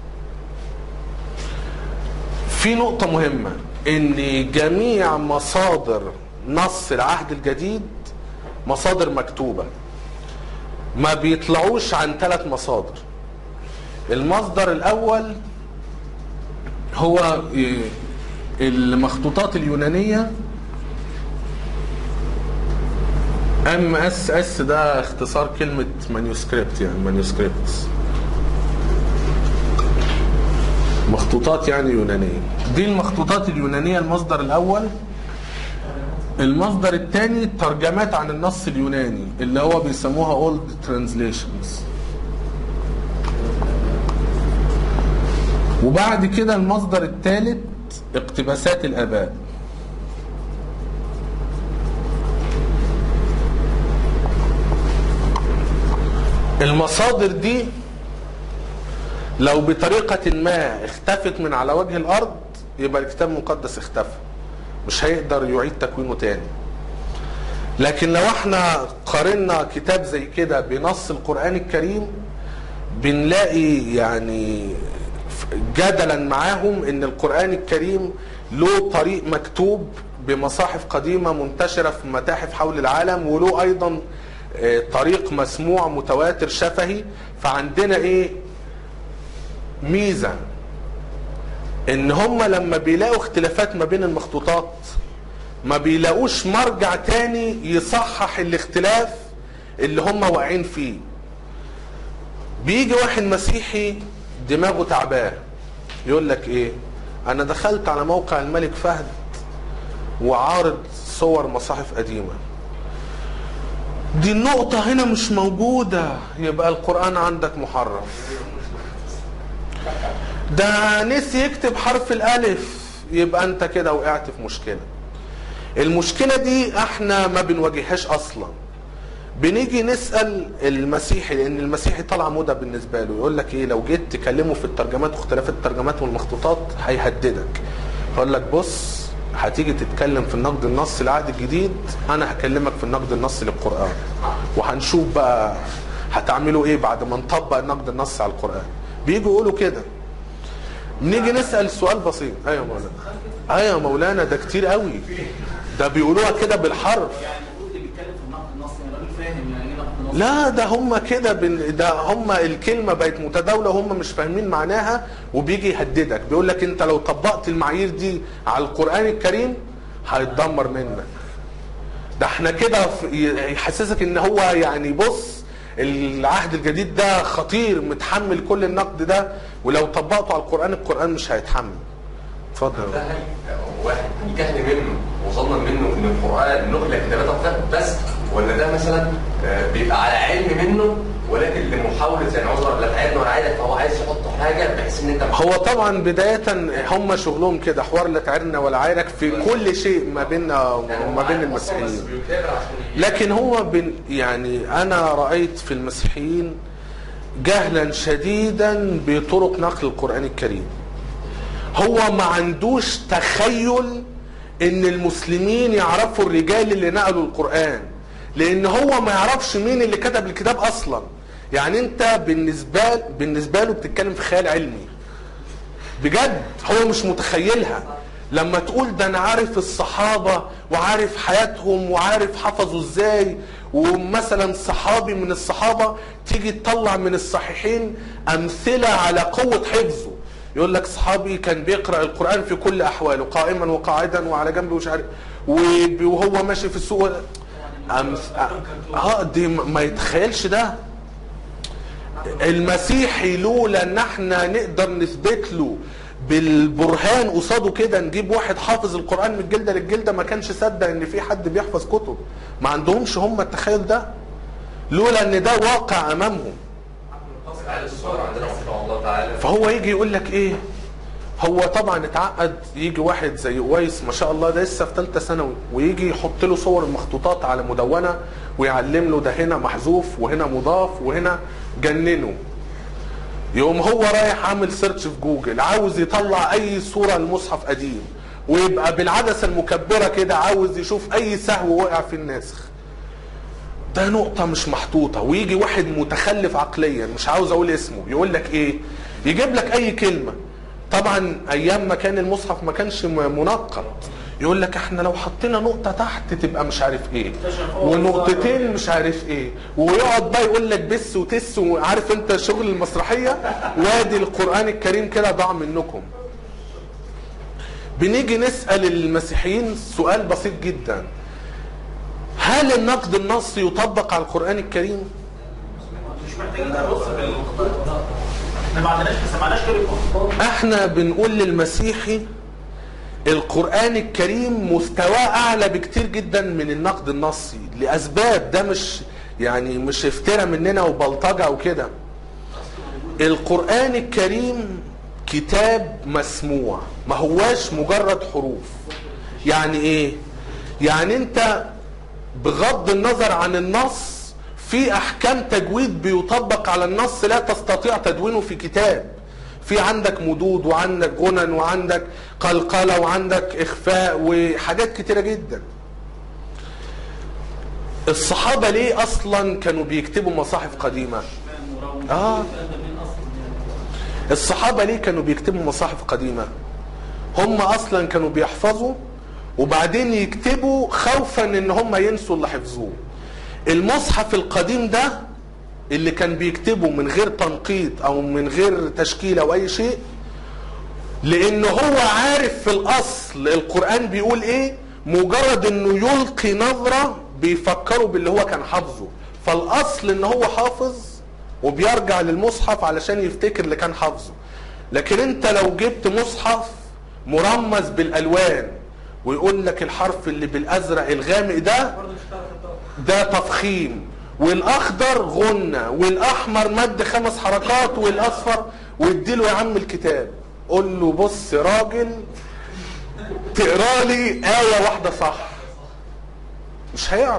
[SPEAKER 1] في نقطة مهمة ان جميع مصادر نص العهد الجديد مصادر مكتوبة ما بيطلعوش عن ثلاث مصادر المصدر الاول هو إيه، المخطوطات اليونانيه ام اس اس ده اختصار كلمه مانيوسكريبت يعني مانيوسكريبتس مخطوطات يعني يونانيه دي المخطوطات اليونانيه المصدر الاول المصدر الثاني ترجمات عن النص اليوناني اللي هو بيسموها old translations وبعد كده المصدر الثالث اقتباسات الاباء المصادر دي لو بطريقة ما اختفت من على وجه الأرض يبقى الكتاب المقدس اختفى مش هيقدر يعيد تكوينه تاني لكن لو احنا قارنا كتاب زي كده بنص القرآن الكريم بنلاقي يعني جدلا معاهم ان القرآن الكريم له طريق مكتوب بمصاحف قديمة منتشرة في متاحف حول العالم وله ايضا آه، طريق مسموع متواتر شفهي فعندنا ايه ميزة ان هم لما بيلاقوا اختلافات ما بين المخطوطات ما بيلاقوش مرجع تاني يصحح الاختلاف اللي هم واقعين فيه بيجي واحد مسيحي دماغه تعباه يقول لك ايه انا دخلت على موقع الملك فهد وعارض صور مصاحف قديمه دي النقطة هنا مش موجودة يبقى القرآن عندك محرف ده نسي يكتب حرف الألف يبقى أنت كده وقعت في مشكلة المشكلة دي احنا ما بنواجههاش أصلا بنيجي نسأل المسيحي لأن المسيحي طالع موضة بالنسبة له يقول لك إيه لو جيت تكلمه في الترجمات واختلاف الترجمات والمخطوطات هيهددك يقول لك بص هتيجي تتكلم في النقد النصي العهد الجديد انا هكلمك في النقد النصي للقران وهنشوف بقى هتعملوا ايه بعد ما نطبق النقد النصي على القران بيجوا يقولوا كده نيجي نسال سؤال بسيط ايوه يا مولانا ايوه يا مولانا ده كتير قوي ده بيقولوها كده بالحرف
[SPEAKER 4] يعني المفروض اللي بيتكلم في النقد النصي يعني راجل فاهم يعني ايه نقد نصي
[SPEAKER 1] لا ده هم كده بن... ده هم الكلمه بقت متداوله وهم مش فاهمين معناها وبيجي يهددك بيقول لك انت لو طبقت المعايير دي على القران الكريم هيتدمر منك ده احنا كده في- يحسسك ان هو يعني بص العهد الجديد ده خطير متحمل كل النقد ده ولو طبقته على القران القران مش هيتحمل اتفضل
[SPEAKER 5] ده هل واحد الجهل منه وظنا منه ان القران نقل كتابات اكتر بس ولا ده مثلا آه، بيبقى على علم منه ولكن لمحاوله يعني عذر لا تعيدنا ولا عايدك فهو عايز يحط حاجه بحيث ان انت
[SPEAKER 1] هو طبعا بداية هم شغلهم كده حوار لا تعرنا ولا عيرك في كل شيء ما بيننا وما بين المسيحيين لكن هو بن يعني انا رايت في المسيحيين جهلا شديدا بطرق نقل القران الكريم هو ما عندوش تخيل ان المسلمين يعرفوا الرجال اللي نقلوا القران لان هو ما يعرفش مين اللي كتب الكتاب اصلا يعني انت بالنسبه بالنسبه له بتتكلم في خيال علمي بجد هو مش متخيلها لما تقول ده انا عارف الصحابه وعارف حياتهم وعارف حفظوا ازاي ومثلا صحابي من الصحابه تيجي تطلع من الصحيحين امثله على قوه حفظه يقول لك صحابي كان بيقرا القران في كل احواله قائما وقاعدا وعلى جنب ومش عارف وب- وهو ماشي في السوق أمث... اه دي ما ما يتخيلش ده المسيحي لولا ان احنا نقدر نثبت له بالبرهان قصاده كده نجيب واحد حافظ القران من الجلده للجلده ما كانش صدق ان في حد بيحفظ كتب ما عندهمش هم التخيل ده لولا ان ده واقع امامهم
[SPEAKER 5] تعالى الصور عندنا ما شاء الله تعالى
[SPEAKER 1] فهو يجي يقول لك ايه هو طبعا اتعقد يجي واحد زي قويس ما شاء الله ده لسه في ثالثه ثانوي ويجي يحط له صور المخطوطات على مدونه ويعلم له ده هنا محذوف وهنا مضاف وهنا جننه يقوم هو رايح عامل سيرش في جوجل عاوز يطلع اي صوره لمصحف قديم ويبقى بالعدسه المكبره كده عاوز يشوف اي سهو وقع في الناسخ ده نقطة مش محطوطة ويجي واحد متخلف عقليا مش عاوز اقول اسمه يقول لك ايه يجيب لك اي كلمة طبعا ايام ما كان المصحف ما كانش م- منقط يقول لك احنا لو حطينا نقطه تحت تبقى مش عارف ايه ونقطتين مش عارف ايه ويقعد بقى يقول لك بس وتس وعارف انت شغل المسرحيه وادي القران الكريم كده ضاع منكم بنيجي نسال المسيحيين سؤال بسيط جدا هل النقد النصي يطبق على القران الكريم
[SPEAKER 4] مش محتاجين نبص في المخطوطات احنا ما عندناش ما سمعناش غير المخطوطات
[SPEAKER 1] احنا بنقول للمسيحي القرآن الكريم مستواه أعلى بكتير جدا من النقد النصي لأسباب ده مش يعني مش افترى مننا وبلطجة وكده القرآن الكريم كتاب مسموع ما هواش مجرد حروف يعني ايه يعني انت بغض النظر عن النص في احكام تجويد بيطبق على النص لا تستطيع تدوينه في كتاب في عندك مدود وعندك جنن وعندك قلقلة وعندك اخفاء وحاجات كتيرة جدا الصحابة ليه اصلا كانوا بيكتبوا مصاحف قديمة اه الصحابة ليه كانوا بيكتبوا مصاحف قديمة هم اصلا كانوا بيحفظوا وبعدين يكتبوا خوفا ان هم ينسوا اللي حفظوه المصحف القديم ده اللي كان بيكتبه من غير تنقيط او من غير تشكيل او اي شيء لان هو عارف في الاصل القرآن بيقول ايه مجرد انه يلقي نظرة بيفكروا باللي هو كان حافظه فالاصل ان هو حافظ وبيرجع للمصحف علشان يفتكر اللي كان حافظه لكن انت لو جبت مصحف مرمز بالالوان ويقول لك الحرف اللي بالازرق الغامق ده ده تفخيم والاخضر غنى والاحمر مد خمس حركات والاصفر واديله يا عم الكتاب قول له بص راجل تقرا لي ايه واحده صح مش هيعرف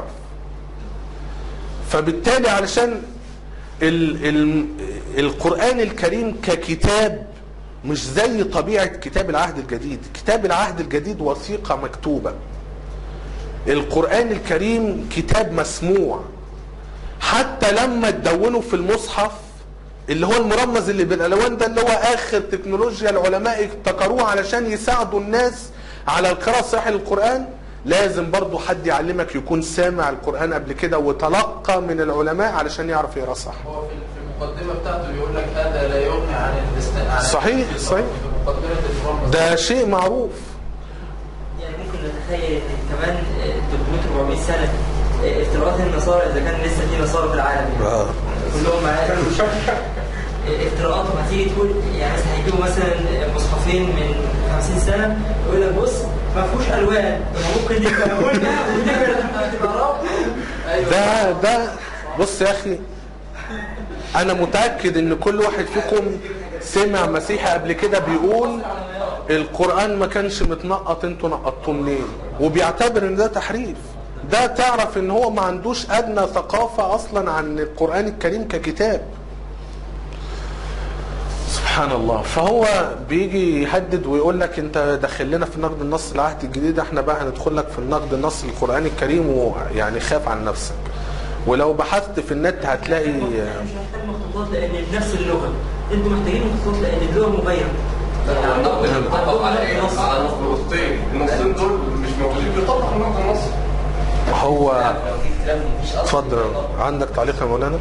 [SPEAKER 1] فبالتالي علشان ال ال القران الكريم ككتاب مش زي طبيعه كتاب العهد الجديد كتاب العهد الجديد وثيقه مكتوبه القران الكريم كتاب مسموع حتى لما تدونوا في المصحف اللي هو المرمز اللي بالالوان ده اللي هو اخر تكنولوجيا العلماء ابتكروه علشان يساعدوا الناس على القراءه الصحيحه للقران لازم برضو حد يعلمك يكون سامع القران قبل كده وتلقى من العلماء علشان يعرف يقرا صح
[SPEAKER 3] هو في في المقدمه بتاعته بيقول لك هذا لا يغني عن الاستثناء عن
[SPEAKER 1] صحيح،
[SPEAKER 3] التفسير.
[SPEAKER 1] صحيح.
[SPEAKER 3] في مقدمه الفرن
[SPEAKER 1] ده شيء معروف
[SPEAKER 6] يعني ممكن نتخيل ان كمان 300 400 سنه آه، افتراءات النصارى اذا كان لسه في نصارى في العالم يعني.
[SPEAKER 1] آه.
[SPEAKER 6] كلهم معايا آه، افتراءاتهم هتيجي تقول يعني مثلا هيجيبوا مثلا مصحفين من 50 سنه يقول لك بص ما فيهوش الوان ممكن يفهمونا ودي تبقى رب
[SPEAKER 1] ده ده بص يا اخي انا متاكد ان كل واحد فيكم سمع مسيحي قبل كده بيقول القران ما كانش متنقط انتوا نقطتوه منين وبيعتبر ان ده تحريف ده تعرف ان هو ما عندوش ادنى ثقافه اصلا عن القران الكريم ككتاب سبحان الله فهو بيجي يهدد ويقول لك انت داخل لنا في نقد النص العهد الجديد احنا بقى هندخل لك في النقد النص القراني الكريم ويعني خاف عن نفسك ولو بحثت في النت هتلاقي
[SPEAKER 6] مش محتاج مخطوطات لان بنفس اللغه انتوا محتاجين مخطوطات لان اللغه مغيره
[SPEAKER 5] هو النقد اللي بيطبق على ايه؟ على النقطتين، النقطتين دول مش موجودين بيطبق النقد النصي.
[SPEAKER 1] هو
[SPEAKER 2] لو في كلام مفيش اصل
[SPEAKER 1] اتفضل عندك تعليق يا مولانا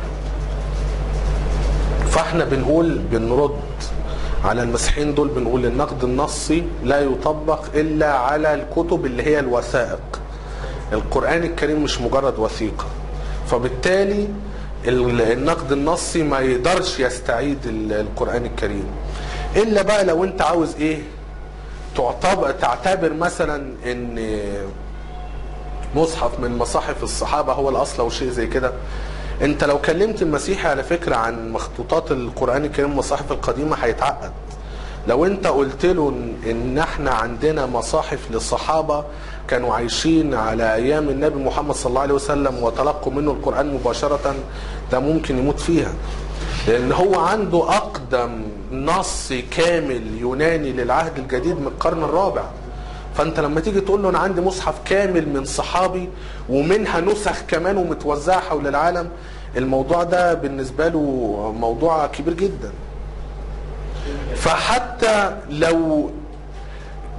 [SPEAKER 1] فاحنا بنقول بنرد على المسيحيين دول بنقول النقد النصي لا يطبق الا على الكتب اللي هي الوثائق القران الكريم مش مجرد وثيقه فبالتالي ال- النقد النصي ما يقدرش يستعيد ال- القران الكريم الا بقى لو انت عاوز ايه تعتبر تعتبر مثلا ان مصحف من مصاحف الصحابة هو الأصل أو شيء زي كده أنت لو كلمت المسيحي على فكرة عن مخطوطات القرآن الكريم المصاحف القديمة هيتعقد لو أنت قلت له إن- إن إحنا عندنا مصاحف للصحابة كانوا عايشين على أيام النبي محمد صلى الله عليه وسلم وتلقوا منه القرآن مباشرة ده ممكن يموت فيها لأن هو عنده أقدم نص كامل يوناني للعهد الجديد من القرن الرابع فانت لما تيجي تقول له انا عندي مصحف كامل من صحابي ومنها نسخ كمان ومتوزعه حول العالم الموضوع ده بالنسبه له موضوع كبير جدا فحتى لو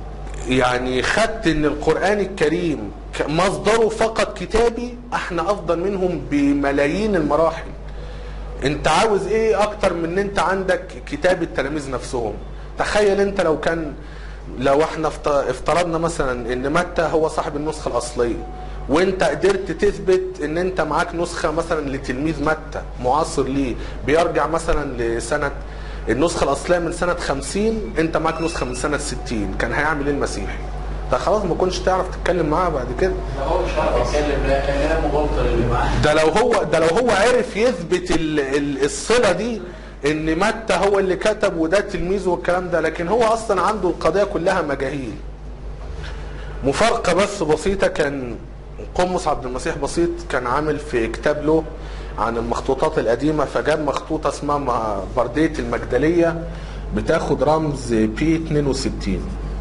[SPEAKER 1] يعني خدت ان القرآن الكريم ك- مصدره فقط كتابي احنا افضل منهم بملايين المراحل انت عاوز ايه اكتر من ان انت عندك كتاب التلاميذ نفسهم تخيل انت لو كان لو احنا افت- افترضنا مثلا ان متى هو صاحب النسخة الاصلية وانت قدرت تثبت ان انت معاك نسخة مثلا لتلميذ متى معاصر ليه بيرجع مثلا لسنة النسخة الاصلية من سنة 50 انت معاك نسخة من سنة 60 كان هيعمل ايه المسيحي ده خلاص ما كنتش تعرف تتكلم معاه بعد كده
[SPEAKER 3] هو مش عارف يتكلم لا كان لها مغالطه للي معاه
[SPEAKER 1] ده لو هو ده لو هو عرف يثبت ال ال الصله دي ان متى هو اللي كتب وده تلميذه والكلام ده لكن هو اصلا عنده القضيه كلها مجاهيل مفارقه بس بسيطه كان قمص عبد المسيح بسيط كان عامل في كتاب له عن المخطوطات القديمه فجاب مخطوطه اسمها م- برديه المجدليه بتاخد رمز بي 62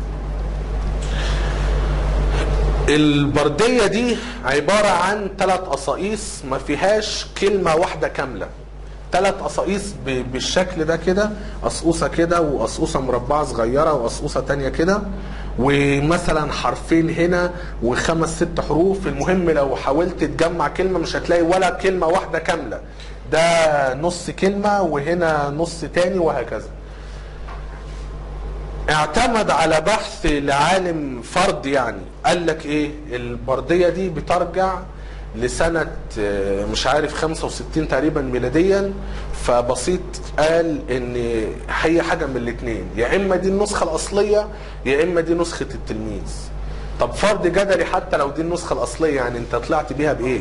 [SPEAKER 1] البردية دي عبارة عن ثلاث قصاقيس ما فيهاش كلمة واحدة كاملة ثلاث قصاقيس ب- بالشكل ده كده قصقوصة كده وقصقوصة مربعة صغيرة وقصقوصة تانية كده ومثلا حرفين هنا وخمس ست حروف المهم لو حاولت تجمع كلمة مش هتلاقي ولا كلمة واحدة كاملة ده نص كلمة وهنا نص تاني وهكذا اعتمد على بحث لعالم فرد يعني قال لك ايه البردية دي بترجع لسنة آه، مش عارف 65 تقريبا ميلاديا فبسيط قال ان هي حاجة من الاتنين يا اما دي النسخة الاصلية يا اما دي نسخة التلميذ طب فرض جدلي حتى لو دي النسخة الاصلية يعني انت طلعت بيها بايه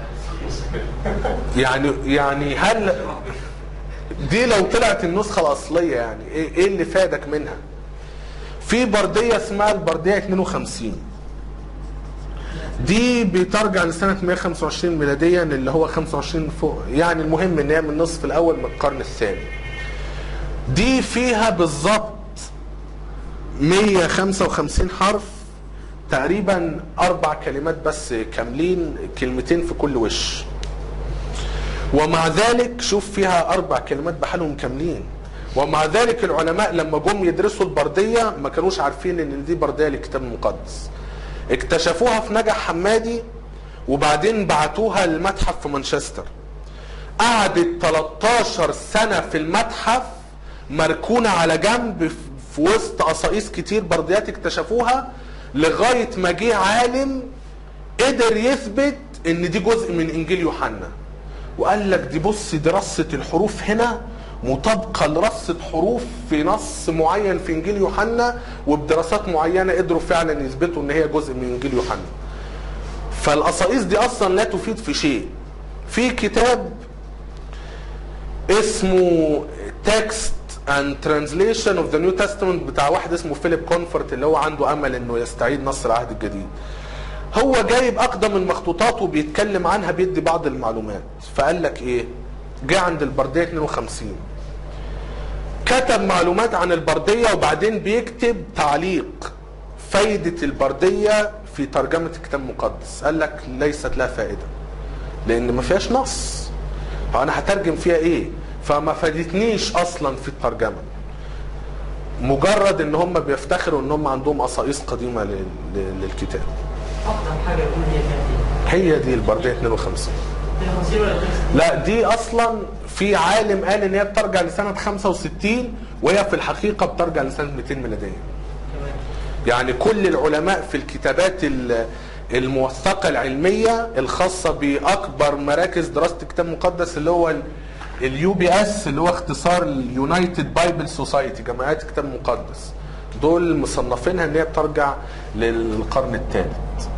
[SPEAKER 1] يعني يعني هل دي لو طلعت النسخة الاصلية يعني ايه إيه اللي فادك منها في بردية اسمها البردية 52 دي بترجع لسنة 125 ميلاديا اللي هو 25 فوق يعني المهم ان هي من النصف الاول من القرن الثاني دي فيها بالظبط 155 حرف تقريبا اربع كلمات بس كاملين كلمتين في كل وش ومع ذلك شوف فيها اربع كلمات بحالهم كاملين ومع ذلك العلماء لما جم يدرسوا البرديه ما كانوش عارفين ان دي برديه للكتاب المقدس اكتشفوها في نجع حمادي وبعدين بعتوها للمتحف في مانشستر قعدت 13 سنه في المتحف مركونه على جنب في- في وسط قصاقيس كتير برديات اكتشفوها لغايه ما جه عالم قدر يثبت ان دي جزء من انجيل يوحنا وقال لك دي بص دي رصه الحروف هنا مطابقه لرصه حروف في نص معين في انجيل يوحنا وبدراسات معينه قدروا فعلا يثبتوا ان هي جزء من انجيل يوحنا فالقصائص دي اصلا لا تفيد في شيء في كتاب اسمه تكست and translation of the New Testament بتاع واحد اسمه فيليب كونفورت اللي هو عنده امل انه يستعيد نص العهد الجديد هو جايب اقدم المخطوطات وبيتكلم عنها بيدي بعض المعلومات فقال لك ايه جه عند البرديه 52 كتب معلومات عن البرديه وبعدين بيكتب تعليق فايده البرديه في ترجمه الكتاب المقدس قال لك ليست لها فائده لان ما فيهاش نص فانا هترجم فيها ايه فما فادتنيش اصلا في الترجمه مجرد ان هم بيفتخروا ان هم عندهم قصائص قديمه لل- لل- للكتاب
[SPEAKER 6] اقدم حاجه يكون هي كانت ايه؟
[SPEAKER 1] هي دي البرديه 52
[SPEAKER 6] 52 ولا 52
[SPEAKER 1] لا دي اصلا في عالم قال ان هي بترجع لسنه 65 وهي في الحقيقه بترجع لسنه 200 ميلاديه
[SPEAKER 6] كمان
[SPEAKER 1] يعني كل العلماء في الكتابات ال- الموثقه العلميه الخاصه باكبر مراكز دراسه الكتاب المقدس اللي هو اليو بي اس اللي هو اختصار اليونايتد بايبل سوسايتي جمعيات الكتاب المقدس دول مصنفينها ان هي بترجع للقرن الثالث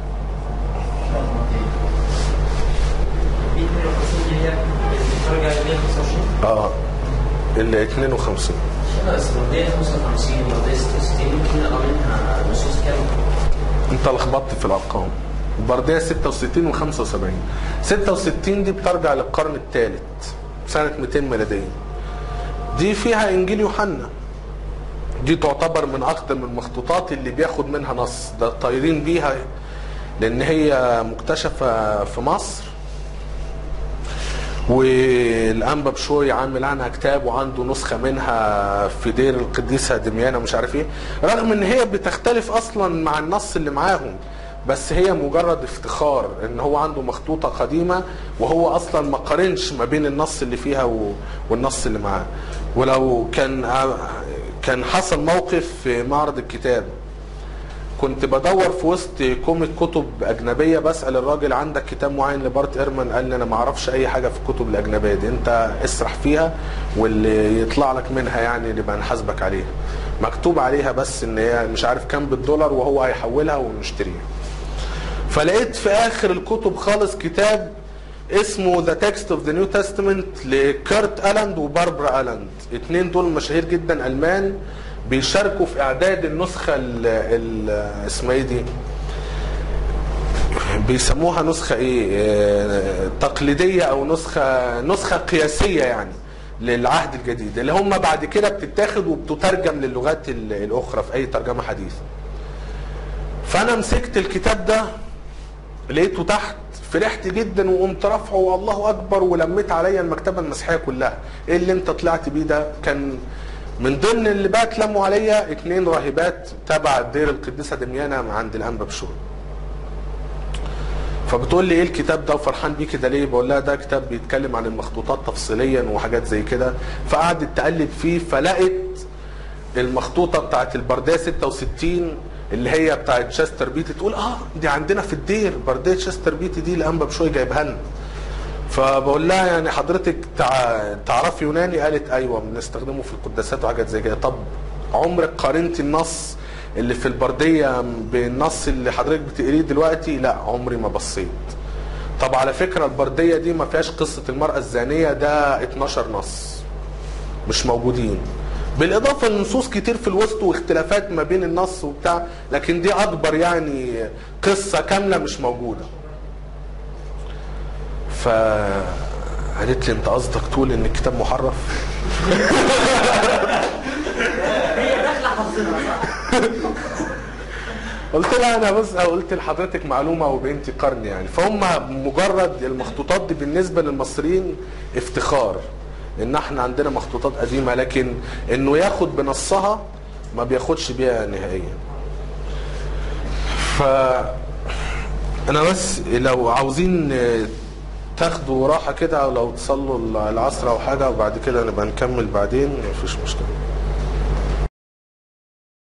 [SPEAKER 6] في 52 دي هي بترجع ل 125
[SPEAKER 1] اه ال 52
[SPEAKER 7] بس مبدئيا 55 مبدئيا 66 ممكن نقرا منها نصوص كامله
[SPEAKER 1] انت لخبطت في الارقام البرديه 66 و75 66 دي بترجع للقرن الثالث سنه 200 ميلاديه دي فيها انجيل يوحنا دي تعتبر من اقدم المخطوطات اللي بياخد منها نص ده طايرين بيها لان هي مكتشفه في مصر والانبا بشوي عامل عنها كتاب وعنده نسخه منها في دير القديسه دميانه مش عارف ايه رغم ان هي بتختلف اصلا مع النص اللي معاهم بس هي مجرد افتخار ان هو عنده مخطوطه قديمه وهو اصلا ما قارنش ما بين النص اللي فيها و- والنص اللي معاه ولو كان كان حصل موقف في معرض الكتاب كنت بدور في وسط كومة كتب أجنبية بسأل الراجل عندك كتاب معين لبارت إيرمان قال لي أنا ما أعرفش أي حاجة في الكتب الأجنبية دي أنت اسرح فيها واللي يطلع لك منها يعني نبقى نحاسبك عليها مكتوب عليها بس إن هي مش عارف كام بالدولار وهو هيحولها ونشتريها فلقيت في آخر الكتب خالص كتاب اسمه ذا تكست اوف ذا نيو تestament لكارت الاند وباربرا الاند اتنين دول مشاهير جدا المان بيشاركوا في اعداد النسخه ال ال اسمها ايه دي بيسموها نسخه ايه آه، تقليديه او نسخه نسخه قياسيه يعني للعهد الجديد اللي هم بعد كده بتتاخد وبتترجم للغات ال- الاخرى في اي ترجمه حديثه فانا مسكت الكتاب ده لقيته تحت فرحت جدا وقمت رافعه والله اكبر ولميت عليا المكتبه المسيحيه كلها ايه اللي انت طلعت بيه ده كان من ضمن اللي بقى اتلموا عليا اتنين راهبات تبع دير القديسه دميانه عند الانبا بشوي فبتقول لي ايه الكتاب ده وفرحان بيه كده ليه بقول لها ده كتاب بيتكلم عن المخطوطات تفصيليا وحاجات زي كده فقعدت تقلب فيه فلقت المخطوطه بتاعت البرديه 66 اللي هي بتاعت شاستر بيتي تقول اه دي عندنا في الدير برديه شاستر بيتي دي الانبا بشوي جايبها لنا فبقول لها يعني حضرتك تع... تعرفي يوناني قالت ايوه بنستخدمه في القداسات وحاجات زي كده طب عمرك قارنتي النص اللي في البرديه بالنص اللي حضرتك بتقريه دلوقتي لا عمري ما بصيت طب على فكره البرديه دي ما فيهاش قصه المراه الزانيه ده 12 نص مش موجودين بالاضافه لنصوص كتير في الوسط واختلافات ما بين النص وبتاع لكن دي اكبر يعني قصه كامله مش موجوده ف قالت لي انت قصدك تقول ان الكتاب محرف
[SPEAKER 6] هي داخله حافظينها صح؟
[SPEAKER 1] قلت لها انا بص قلت لحضرتك معلومه وبنتي قرن يعني فهم مجرد المخطوطات دي بالنسبه للمصريين افتخار ان احنا عندنا مخطوطات قديمه لكن انه ياخد بنصها ما بياخدش بيها نهائيا ف انا بس لو عاوزين تاخدوا راحه كده او لو تصلوا العصر او حاجه وبعد كده نبقى نكمل بعدين مفيش مشكله